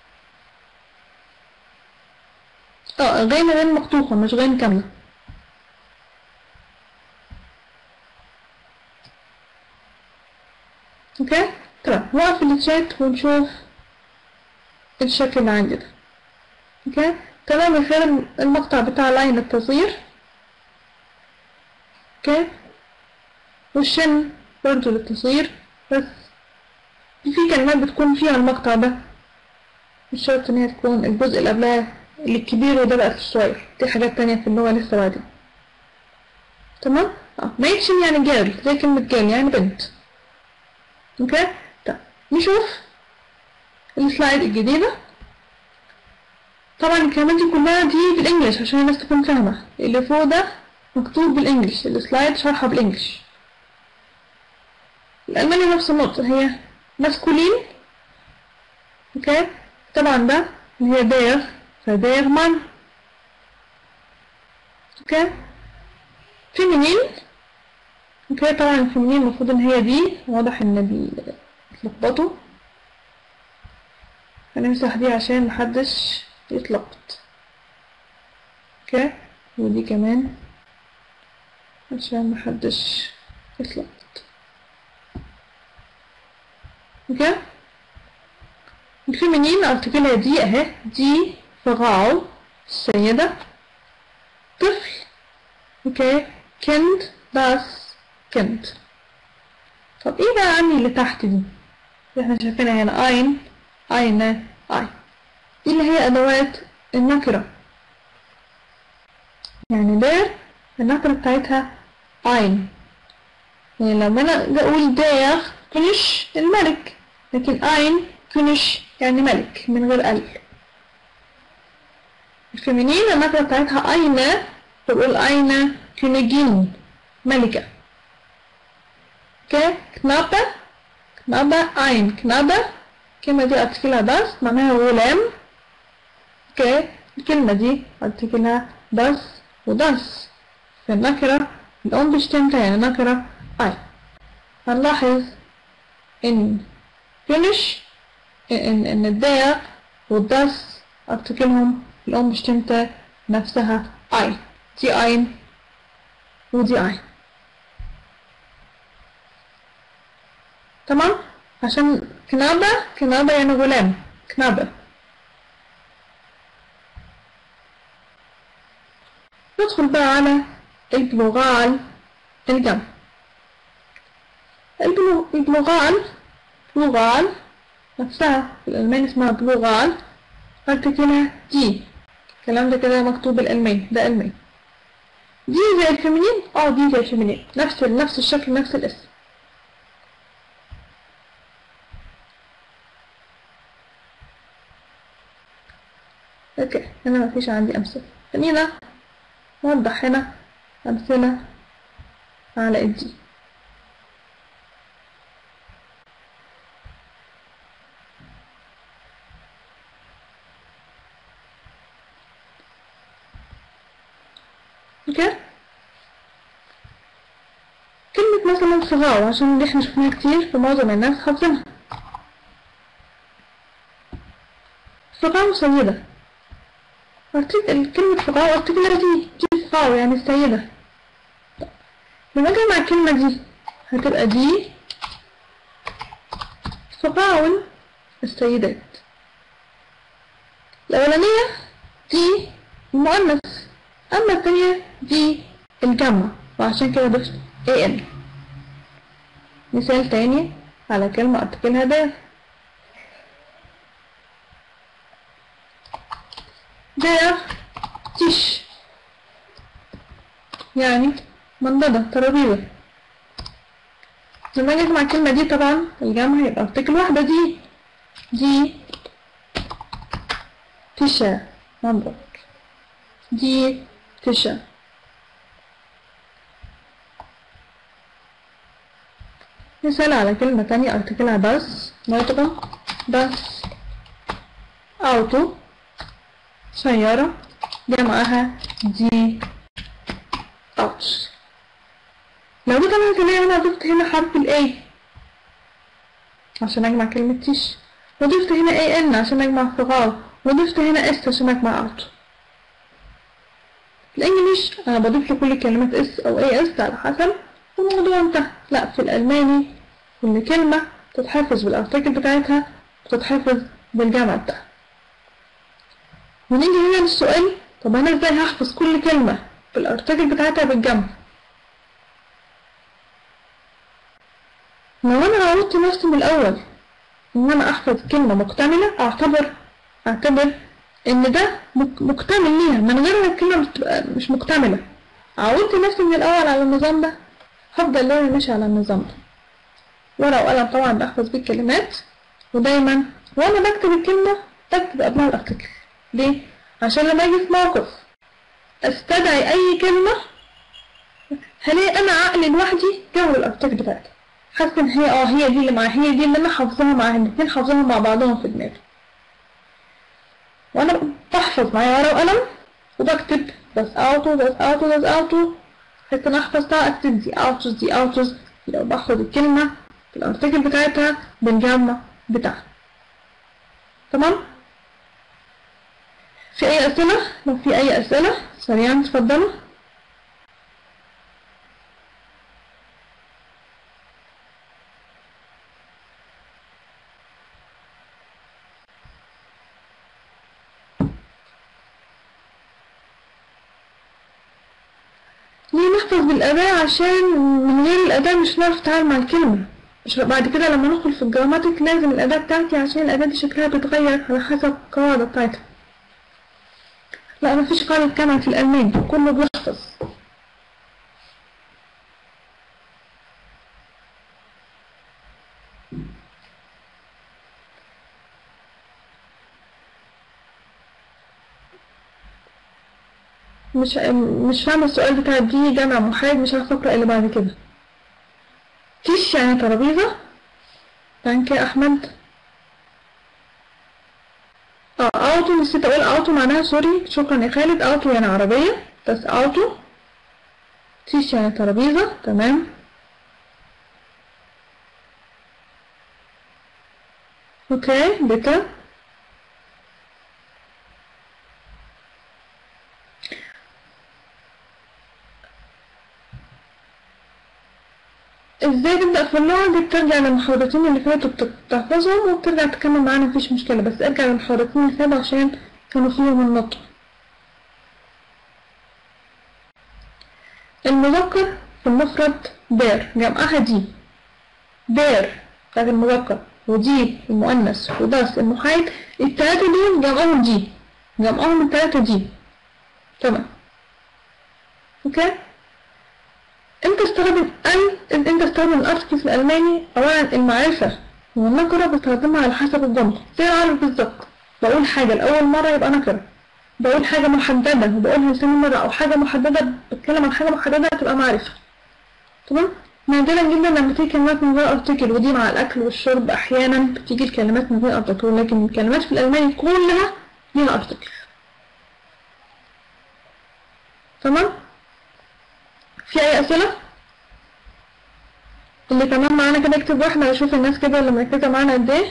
اه غين غين مقطوعة مش غين كاملة اوكي تمام نوقف الشات ونشوف الشكل اللي عندي ده اوكي تمام غير المقطع بتاع لاين التصغير اوكي والشن برضو للتصغير بس في كلمات بتكون فيها المقطع ده مش شرط ان هي تكون الجزء اللي قبلها اللي الكبير وده بقى في الصغير دي حاجات تانية في اللغة لسه بعدين تمام اه ميتشن يعني جيرل زي كلمة جيرل يعني بنت اوكي طيب نشوف السلايد الجديدة طبعا الكلمات دي كلها دي بالانجلش عشان الناس تكون فاهمة اللي فوق ده مكتوب بالانجلش السلايد شرحها بالانجلش الألماني نفس النقطة هي ماسكولين اوكي طبعا ده اللي هي دير فدير مان اوكي فيمينين اوكي طبعا الفيمينين المفروض ان هي دي واضح ان بيتلخبطوا هنمسح دي عشان محدش يتلخبط اوكي ودي كمان عشان محدش يتلخبط اوكي الفيمينين ارتكلها دي اهي دي فغاو السيدة طفل اوكي كند باس كند طب ايه بقى عني اللي تحت دي اللي احنا شايفينها هنا اين اين اي دي اللي هي ادوات النكرة يعني دير النكرة بتاعتها اين يعني لما انا اجي اقول دير كنش الملك لكن اين كنش يعني ملك من غير ال الفيمينين النكرة بتاعتها اين بقول اين كنجين ملكة اوكي كنابة كنابة اين كنابة الكلمة دي ارتكلها بس معناها غلام اوكي الكلمة دي ارتكلها بس ودس في النكرة الأم بشتمتها يعني نكرة اي هنلاحظ ان finish ان ان الداء والدس ارتكلهم الام بشتمتها نفسها اي دي اين ودي اين تمام عشان كنابة كنابة يعني غلام كنابة ندخل بقى على البلوغال الجمع البلوغال بلوغال نفسها في الألماني اسمها بلوغال ارتكلها دي الكلام ده كده مكتوب بالألماني ده ألماني دي زي الفيمينين اه دي زي الفيمينين نفس نفس الشكل نفس الاسم اوكي هنا مفيش عندي امثله خلينا نوضح هنا امثله على الدي اوكي كلمة مثلا صغار عشان دي احنا شفناها كتير في معظم الناس حافظينها صغار وسيدة أرتكل كلمة صغار أرتكل دي دي صغار يعني السيدة طب، لما أجي مع الكلمة دي هتبقى دي صغار السيدات الأولانية دي المؤنث أما الثانية دي الجمع وعشان كده ضفت ان مثال تاني على كلمة أرتكلها ده ده تيش يعني منضدة ترابيزة لما اجي مع الكلمة دي طبعا الجمع هيبقى ارتكل واحدة دي دي تشا منظر دي تشا مثال على كلمة تانية ارتكلها بس ناطقة بس أوتو سيارة جمعها دي أوتس لو جيت أنا هنا أنا ضفت هنا حرف ال A عشان أجمع كلمة تيش وضفت هنا A N عشان أجمع صغار وضفت هنا S عشان أجمع أوتو الإنجليش أنا بضيف لكل كلمة S أو AS على حسب الموضوع انتهى لا في الألماني كل كلمة تتحفظ بالأرتكل بتاعتها وتتحفظ بالجمع بتاعها ونيجي هنا للسؤال طب أنا إزاي هحفظ كل كلمة بالأرتكل بتاعتها بالجمع لو أنا عودت نفسي من الأول إن أنا أحفظ كلمة مكتملة أعتبر أعتبر إن ده مك- مكتمل ليها من غير ما الكلمة بتبقى مش مكتملة عودت نفسي من الأول على النظام ده هفضل دايما ماشي على النظام ده ورقة وقلم طبعا بحفظ بيه الكلمات ودايما وأنا بكتب الكلمة بكتب قبلها الأرتكل ليه؟ عشان لما أجي في موقف أستدعي أي كلمة هلاقي أنا عقلي لوحدي جو الأرتكل بتاعتها حاسة إن هي اه هي دي اللي معايا هي دي اللي أنا حافظاها مع الاتنين حافظاهم مع بعضهم في دماغي وأنا بحفظ معايا ورقة وقلم وبكتب بس أوتو بس أوتو بس أوتو بحيث إن أنا أحفظها أكتب دي أوتوز دي أوتوز لو باخد الكلمة في الأرتكل بتاعتها بالجمع بتاعها تمام؟ في أي أسئلة؟ لو في أي أسئلة سريعا اتفضلوا ليه نحفظ بالأداة عشان من غير الأداة مش هنعرف نتعامل مع الكلمة مش بعد كده لما ندخل في الجراماتيك لازم الأداة بتاعتي عشان الأداة دي شكلها بيتغير على حسب القواعد بتاعتها لا مفيش قاعدة كاملة في الألماني كله بيحفظ مش مش فاهمة السؤال بتاع دي جامع محايد مش عارفة أقرأ اللي بعد كده تيش يعني ترابيزة ثانك يا أحمد اه اوتو نسيت اقول اوتو معناها سوري شكرا يا خالد اوتو يعني عربية بس اوتو تيش يعني ترابيزة تمام اوكي بيتر ازاي تبدأ في اللغة دي بترجع للمحاضرتين اللي فاتوا بت- بتحفظهم وبترجع تكمل معانا مفيش مشكلة بس ارجع للمحاضرتين اللي فاتوا عشان كانوا فيهم النطق المذكر في المفرد بير جمعها دي بير بتاعت المذكر ودي المؤنث وداس المحايد التلاتة دول جمعهم دي جمعهم التلاتة دي تمام اوكي امتى استخدم ال امتى استخدم الارتكل في الالماني اولا المعرفة والنكرة بستخدمها على حسب الجملة زي العربي بالظبط بقول حاجة لأول مرة يبقى نكرة بقول حاجة محددة وبقولها لثاني مرة أو حاجة محددة بتكلم عن حاجة محددة تبقى معرفة تمام نادرا جدا لما تيجي كلمات من غير ارتكل ودي مع الأكل والشرب أحيانا بتيجي الكلمات من غير ارتكل لكن الكلمات في الألماني كلها ليها ارتكل تمام في أي أسئلة؟ اللي كمان معانا كده اكتب واحدة واشوف الناس كده اللي مركزة معانا قد ايه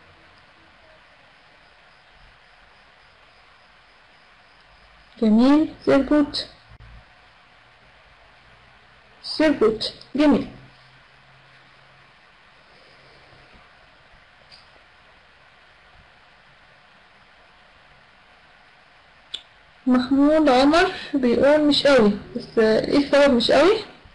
جميل sehr gut sehr gut جميل محمود عمر بيقول مش قوي بس ايه السبب مش قوي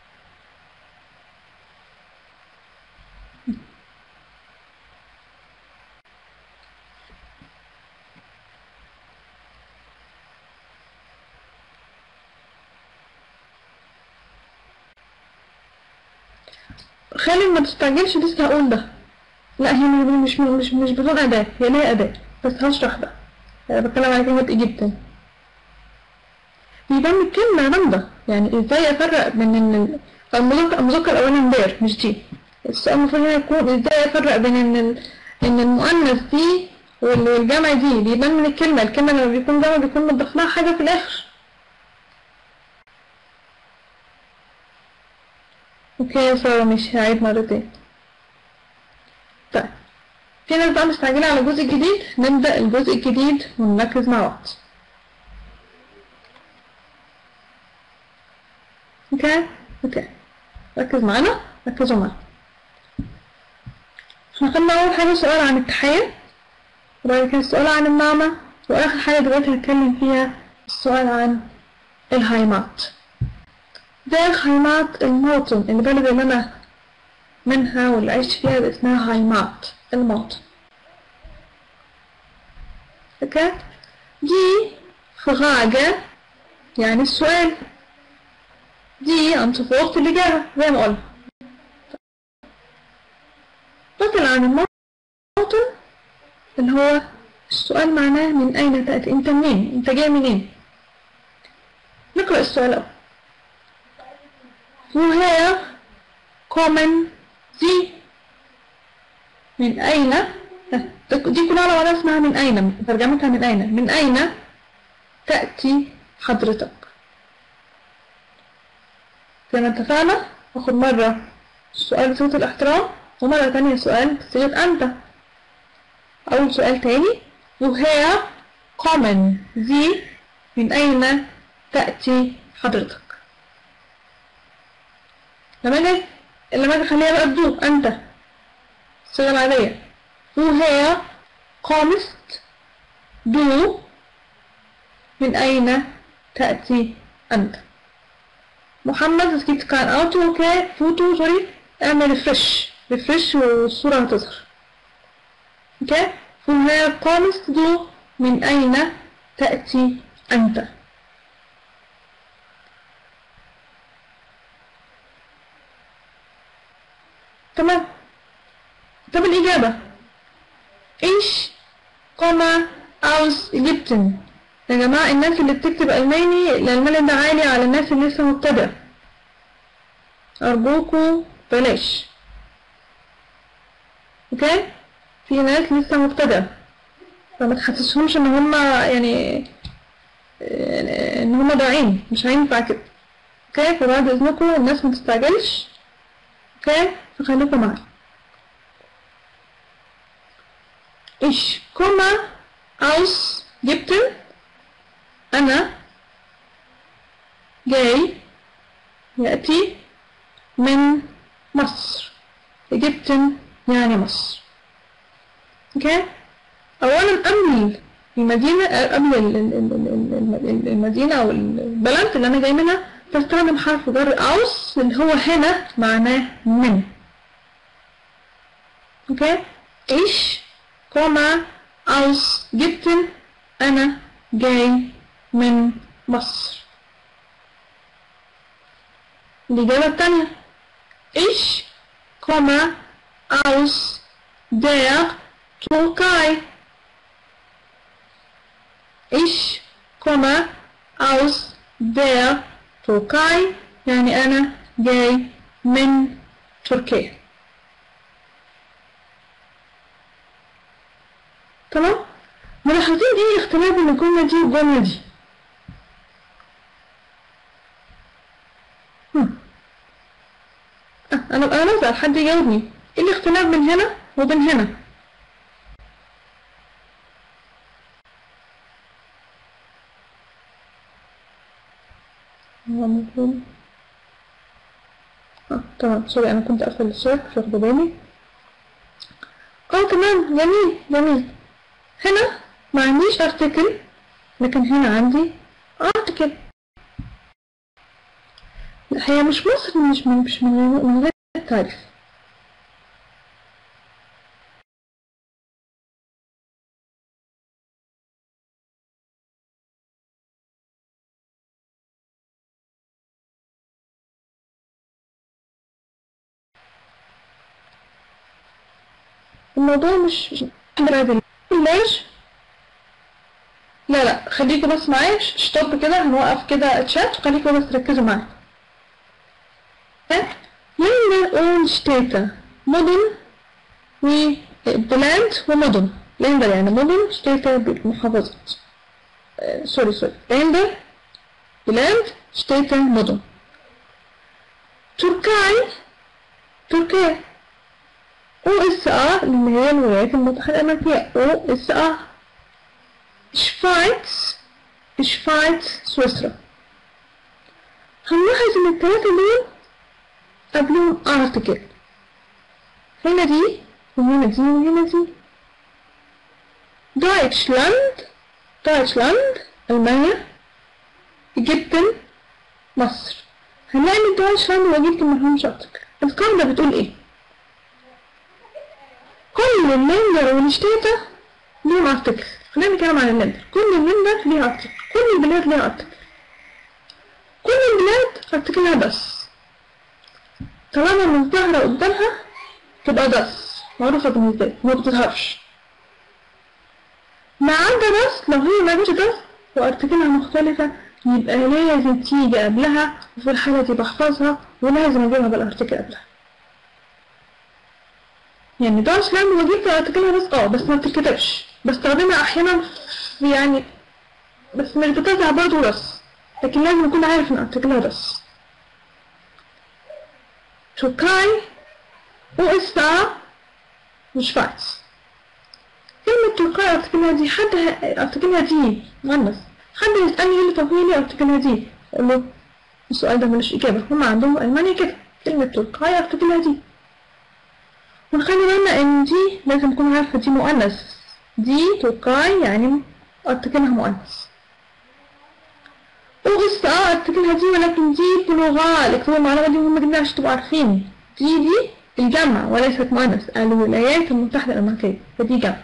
خالد ما تستعجلش لسه هقول ده لا هي مش مش مش بدون أداة هي ليها أداة بس هشرح ده أنا بتكلم على كلمة إيجيبتن يبقى من الكلمة رمضة يعني ازاي افرق بين ان المذكر المذكر الاولاني دير مش دي السؤال المفروض هنا يكون ازاي افرق بين ان ال... ان المؤنث دي وال- والجمع دي بيبان من الكلمة الكلمة لما بيكون جمع بيكون مضاف لها حاجة في الاخر اوكي يا سارة مش هعيد مرتين طيب في ناس بقى مستعجلة على الجزء الجديد نبدأ الجزء الجديد ونركز مع بعض اوكي اوكي ركز معانا ركزوا معانا احنا خدنا اول حاجة سؤال عن التحية وبعد كده السؤال عن النعمة واخر حاجة دلوقتي هتكلم فيها السؤال عن الهايمات ده الهايمات الموطن البلد اللي انا منها واللي عشت فيها اللي اسمها هايمات الموطن اوكي دي فراجة يعني السؤال دي Antwort الإجابة زي ما قلنا مثل عن الموطن اللي هو السؤال معناه من أين تأتي أنت منين أنت جاي منين نقرأ السؤال الأول woher kommen Sie من أين دي كلها على بعضها اسمها من أين ترجمتها من أين من أين تأتي حضرتك زي ما اتفقنا ناخد مرة سؤال بصيغة الاحترام ومرة تانية سؤال بصيغة أنت أول سؤال تاني woher kommen Sie من أين تأتي حضرتك لما أجي لما أجي أخليها بقى بدو أنت الصيغة العادية woher kommst du من أين تأتي أنت محمد es gibt kein Auto okay فوتو سوري اعمل ريفرش ريفرش والصورة هتظهر اوكي woher kommst du من أين تأتي أنت تمام طب الإجابة Ich komme aus Ägypten يا جماعة الناس اللي بتكتب ألماني الألماني ده عالي على الناس اللي لسه مبتدئة أرجوكوا بلاش أوكي في ناس لسه مبتدئة فما تحسسهمش إن هما يعني إن هما ضايعين مش هينفع كده أوكي فبعد إذنكم الناس متستعجلش أوكي فخليكم معايا Ich komme aus Ägypten أنا جاي يأتي من مصر إجبتن يعني مصر اوكي أولا قبل المدينة قبل ال- ال- ال- ال- ال- المدينة أو البلد اللي أنا جاي منها بستخدم حرف جر أوس اللي هو هنا معناه من اوكي ich komme aus Ägypten أنا جاي من مصر الإجابة الثانية Ich komme aus der Türkei Ich komme aus der Türkei يعني أنا جاي من تركيا تمام ملاحظين ايه اختلاف بين الجملة دي والجملة دي هم. آه، انا انا اسال حد يجاوبني ايه الاختلاف بين هنا وبين هنا هو المفروض اه تمام سوري انا كنت قافل الشات مش واخده بالي اه تمام جميل جميل هنا ما عنديش ارتكل لكن هنا عندي ارتكل لا هي مش مصر مش من مش من غير من غير تعريف الموضوع مش مش عادل ليش لا لا خليكوا بس معايا ستوب كده هنوقف كده تشات وخليكوا بس تركزوا معايا ليندر اون شتاتا مدن وبلاد ومدن ليندر يعني مدن شتاتا محافظات آه، سوري سوري ليندر بلاد شتاتا مدن تركاي تركيا او اس ار اللي هي الولايات المتحدة الأمريكية او اس ار شفايتس شفايتس سويسرا هنلاحظ ان التلاتة دول قبلهم article هنا دي وهنا دي وهنا دي Deutschland Deutschland ألمانيا إيجيبتن مصر هنلاقي ان Deutschland وإيجيبتن ملهمش article القاعدة بتقول ايه؟ كل الليندر والشتاتا ليهم ارتكل خلينا نتكلم عن الليندر كل الليندر ليه ارتكل كل البلاد ليها ارتكل كل البلاد ارتكلها بس طالما مش ظاهرة قدامها تبقى بس معروفة بالنسبة لي ما بتظهرش ما عدا بس لو هي ما جاتش بس وارتكلها مختلفة يبقى لازم تيجي قبلها وفي الحالة دي بحفظها ولازم اجيبها بالارتكل قبلها يعني دويتشلاند وجبت ارتكلها بس اه بس ما بتتكتبش بستخدمها احيانا في يعني بس مش بتظهر برضه بس لكن لازم اكون عارف ان ارتكلها بس تركاي USA وشفايتس كلمة تركاي ارتكلها دي حد ه- ارتكلها دي مؤنث حد يسألني يقول لي طب هي ليه ارتكلها دي اقول له السؤال ده ملوش اجابة هم عندهم المانيا كده كلمة تركاي ارتكلها دي ونخلي بالنا ان دي لازم نكون عارفة دي مؤنث دي تركاي يعني ارتكلها مؤنث أوغست اه ارتكلها دي ولكن دي بلغة اكتبوا المعلومة دي مهمة جدا عشان تبقوا عارفين دي دي الجمع وليست مؤنث الولايات المتحدة الأمريكية فدي جمع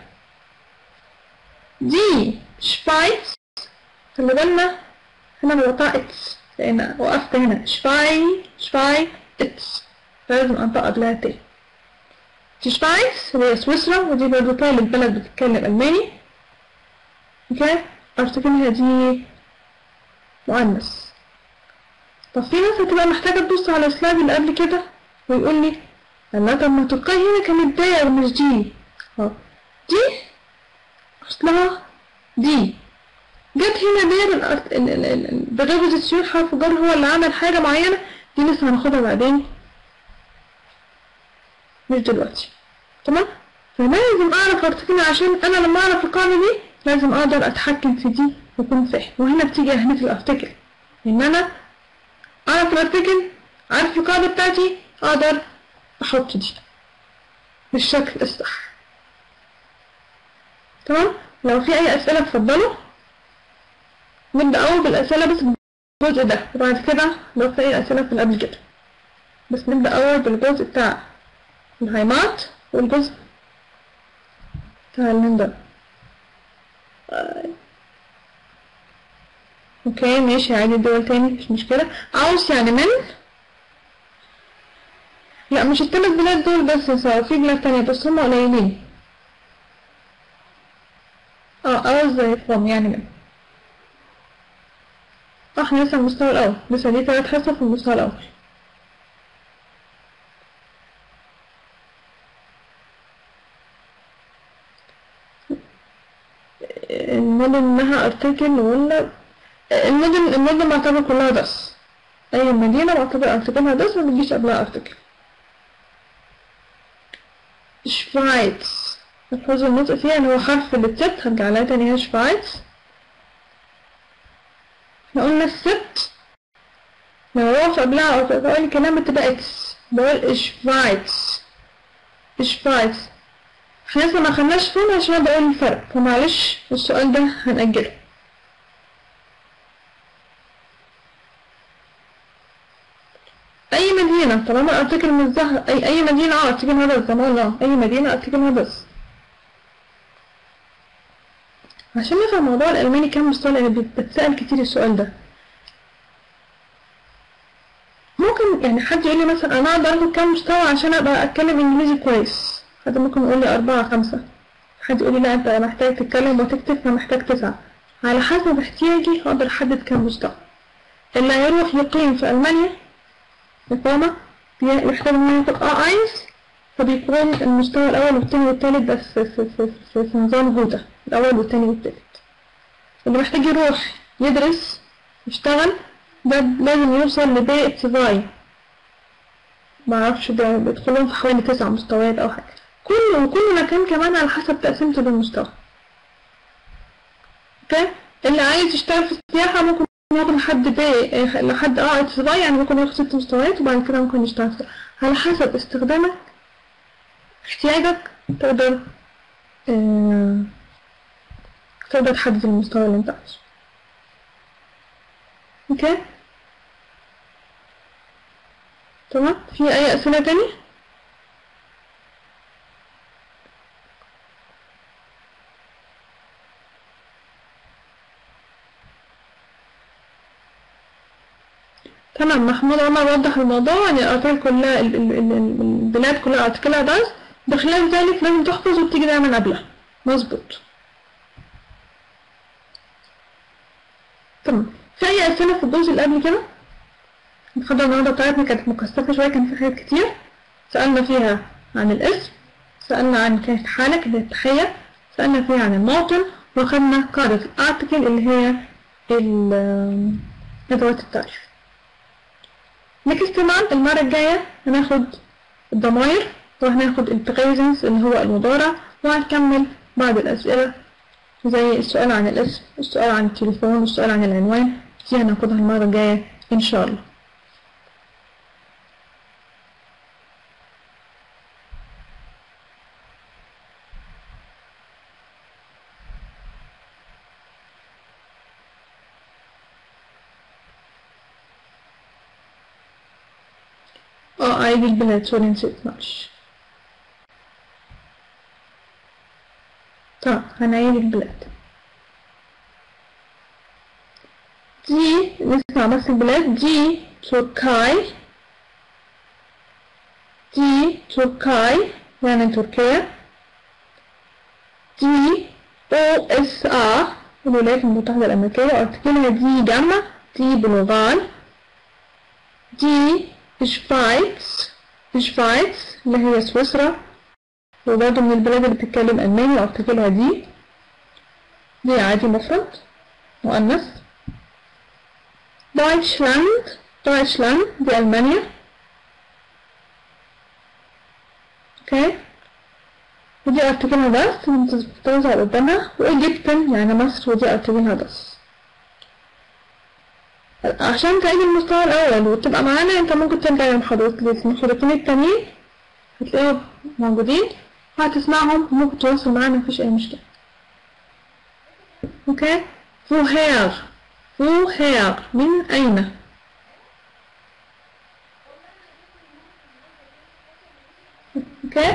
دي شفايتس خلي بالنا هنا بنطق اتس لأن وقفت هنا شفاي شفاي اتس فلازم أنطق قبلها تاني دي شفايتس اللي هي سويسرا ودي برضه طالب بلد بتتكلم ألماني اوكي ارتكلها دي مؤنث طب في ناس هتبقى محتاجة تبص على السلايد اللي قبل كده ويقول لي الله طب ما تركاي هنا كانت داير مش دي اه دي اصلها دي جت هنا داير الأرت- ال- ال- ال- بغرفة السيول حرف جر هو اللي عمل حاجة معينة دي لسه هناخدها بعدين مش دلوقتي تمام فلازم اعرف ارتكلها عشان انا لما اعرف القاعدة دي لازم اقدر اتحكم في دي واكون فاهم وهنا بتيجي اهمية الارتكل ان انا اعرف الارتكل عارف القاعدة بتاعتي اقدر احط دي بالشكل الصح تمام لو في اي اسئلة اتفضلوا نبدأ اول بالاسئلة بس الجزء ده وبعد كده لو في اي اسئلة في اللي قبل كده بس نبدأ اول بالجزء بتاع الهايمات والجزء بتاع الليندر آه. اوكي ماشي عادي الدول تاني مش مشكلة عاوز يعني من لا مش الثلاث بلاد دول بس يا سارة في بلاد تانية بس هم قليلين اه عاوز زي فروم يعني من اه احنا لسه المستوى الأول لسه دي تلات حصة في المستوى الأول المدن انها ارتكل ولا المدن المدن معتبر كلها بس اي مدينة معتبر ارتكلها بس ما بتجيش قبلها ارتكل شفايتس الحفظ النطق فيها ان هو حرف الست هرجع لها تاني هي شفايتس احنا قلنا الست لو هو في قبلها او في اول الكلام بتبقى اكس بقول شفايتس شفايتس احنا لسه ما خدناش فين عشان أنا بقول الفرق فمعلش السؤال ده هنأجله اي مدينة طالما ارتكل من الزهر اي اي مدينة اه ارتكل هذا زي ما قلنا اي مدينة ارتكل هذا عشان نفهم موضوع الالماني كام مستوى لان بتسأل كتير السؤال ده ممكن يعني حد يقول لي مثلا انا اقدر اخد كام مستوى عشان ابقى اتكلم انجليزي كويس حد ممكن يقول لي اربعة خمسة حد يقول لي لا انت محتاج تتكلم وتكتب فمحتاج تسعة على حسب احتياجي هقدر احدد كام مستوى اللي هيروح يقيم في المانيا إقامة بيحتاج إن ياخد اه اينز فبيكون المستوى الأول والتاني والتالت بس في, في, في, في, في نظام جوتا الأول والتاني والتالت اللي محتاج يروح يدرس يشتغل ده لازم يوصل لبي اتسفاي معرفش ده بيدخلهم في حوالي تسع مستويات أو حاجة كل وكل مكان كمان على حسب تقسيمته للمستوى اوكي اللي عايز يشتغل في السياحة ممكن ياخد لحد بي لحد اه اتسفاي يعني ممكن ياخد ست مستويات وبعد كده ممكن يشتغل في على حسب استخدامك احتياجك تقدر اه تقدر تحدد المستوى اللي انت عايزه اوكي تمام في اي اسئله تاني تمام محمود عمر وضح الموضوع يعني الارتكل كلها ال- ال- ال- ال- البلاد كلها ارتكلها داز بخلاف ذلك لازم تحفظ وبتيجي دايما قبلها مظبوط تمام في اي اسئله في الجزء اللي قبل كده المحاضره النهارده بتاعتنا كانت مكثفه شويه كان في حاجات كتير سالنا فيها عن الاسم سالنا عن كيف حالك اللي هي التحيه سالنا فيها عن الموطن وخدنا قاعده الارتكل اللي هي ال- ادوات التعريف نكست مان المرة الجاية هناخد الضمائر وهناخد البريزنس اللي هو المضارع وهنكمل بعض الأسئلة زي السؤال عن الاسم السؤال عن التليفون والسؤال عن العنوان دي هناخدها المرة الجاية إن شاء الله اه عيد البلاد سوري نسيت معلش طب هنعيد البلاد دي نسمع بس البلاد دي تركاي دي تركاي يعني تركيا دي او اس ا الولايات المتحدة الأمريكية أرتكلها دي جمع دي بلغال دي شفايتس شفايتس اللي هي سويسرا وبرضه من البلاد اللي بتتكلم ألماني أرتكلها دي دي عادي مفرد مؤنث دويتشلاند دويتشلاند دي ألمانيا اوكي ودي أرتكلها بس بتظهر قدامها وإيجيبتن يعني مصر ودي أرتكلها بس عشان تعيد المستوى الأول وتبقى معانا انت ممكن ترجع للمحاضرات المحاضرتين التانيين هتلاقيهم موجودين وهتسمعهم وممكن تواصل معانا مفيش أي مشكلة اوكي woher woher من أين اوكي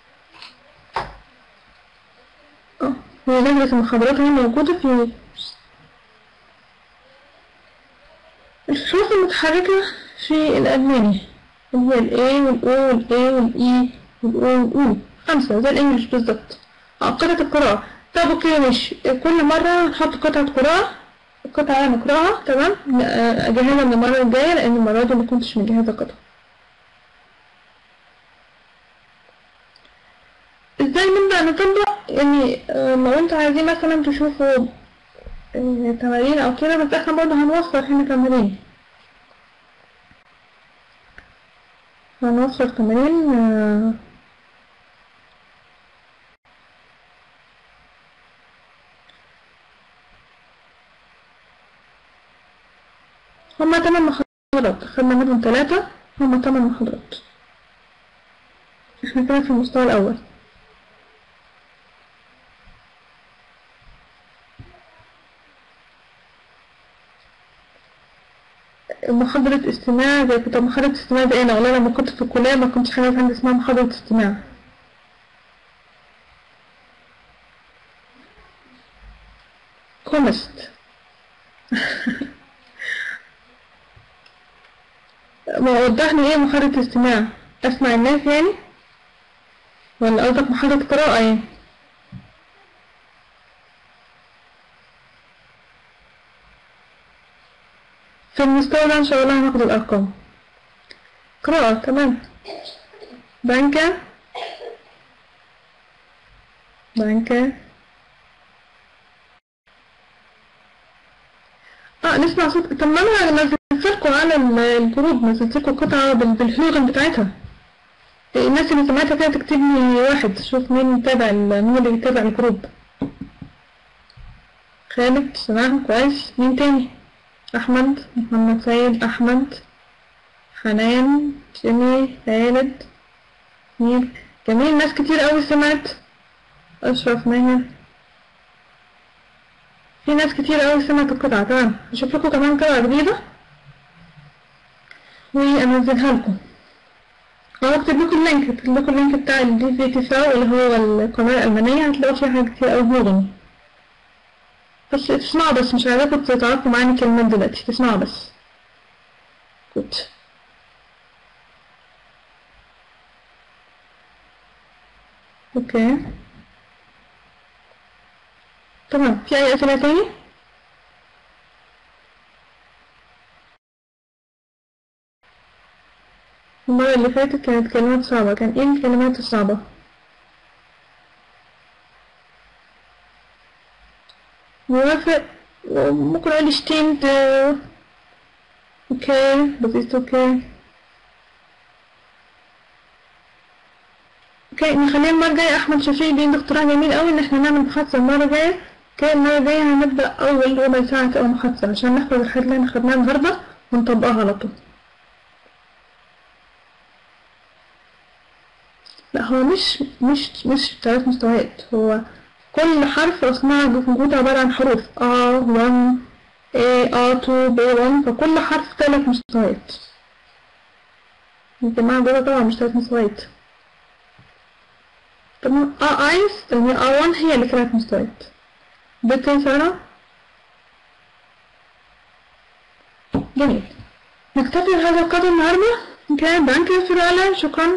اه هي لجنة المحاضرات هي موجودة في الحروف المتحركة في الألماني اللي هي ال A وال O وال A وال E وال O وال U خمسة زي الإنجليش بالظبط اه قطعة القراءة طب اوكي ماشي كل مرة نحط قطعة قراءة قطعة نقراها تمام أجهزها من المرة الجاية لأن المرة دي مكنتش مجهزة قطعة ازاي نبدأ نطبق يعني آه، لو انتوا عايزين مثلا تشوفوا آه، تمارين او كده بس احنا برضه هنوفر هنا تمارين هنوفر تمارين آه، هما تمن محاضرات خدنا منهم ثلاثة هما تمن محاضرات احنا كده في المستوى الأول محاضرة استماع زي كنت محاضرة استماع دي أنا والله لما كنت في الكلية ما كنتش حاجة عندي اسمها محاضرة استماع كومست ما وضحني ايه محاضرة استماع اسمع الناس يعني ولا قصدك محاضرة قراءة يعني في المستوى ده ان شاء الله هناخد الارقام قراءة تمام بنكة بنكة اه نسمع صوت طب ما انا نزلت لكم على ال- الجروب نزلت لكم قطعة بال- بالهلوغن بتاعتها الناس اللي سمعتها كده تكتب لي واحد شوف مين متابع ال- مين اللي بيتابع الجروب خالد سمعهم كويس مين تاني أحمد محمد سيد أحمد حنان جيمي خالد مين جميل ناس كتير أوي سمعت أشرف ماهر في ناس كتير أوي سمعت القطعة تمام هشوف لكم كمان قطعة جديدة وأنزلها لكم هو اكتب لكم اللينك اكتب لكم اللينك بتاع الدي في تي ساو اللي هو القناة الألمانية هتلاقوا فيها حاجات كتير أوي مغني بس تسمعوا بس مش عايزاكم تتعرفوا معاني كلمات دلوقتي تسمعوا بس good اوكي تمام في أي أسئلة تاني؟ المرة اللي فاتت كانت كلمات صعبة كان ايه الكلمات الصعبة؟ موافق ممكن اقول stimmt äh, okay das ist okay اوكي نخليها المرة الجاية احمد شفيق بيدي اقتراح جميل اوي ان احنا نعمل محادثة المرة الجاية اوكي المرة الجاية هنبدأ اول ربع ساعة تبقى محادثة عشان نحفظ الحاجات اللي احنا خدناها النهاردة ونطبقها على طول لا هو مش مش مش ثلاث مستويات هو كل حرف اسمها موجودة عبارة عن حروف A1 A A2 B1 فكل حرف ثلاث مستويات الجماعة دول طبعا مش ثلاث مستويات تمام A1 اللي هي A1 هي اللي ثلاث مستويات بنت سارة جميل نكتفي بهذا القدر النهاردة اوكي دانكي فرالا شكرا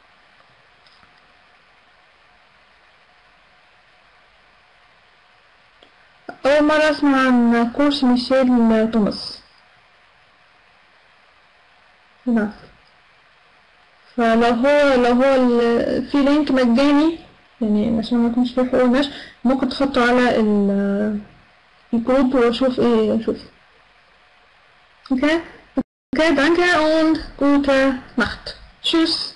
أول مرة أسمع عن كورس ميشيل توماس نعم فلو هو لو هو ال- في لينك مجاني يعني عشان ما يكونش فيه حقوق نشر ممكن تحطه على ال- الجروب واشوف ايه اشوف اوكي اوكي danke und gute Nacht tschüss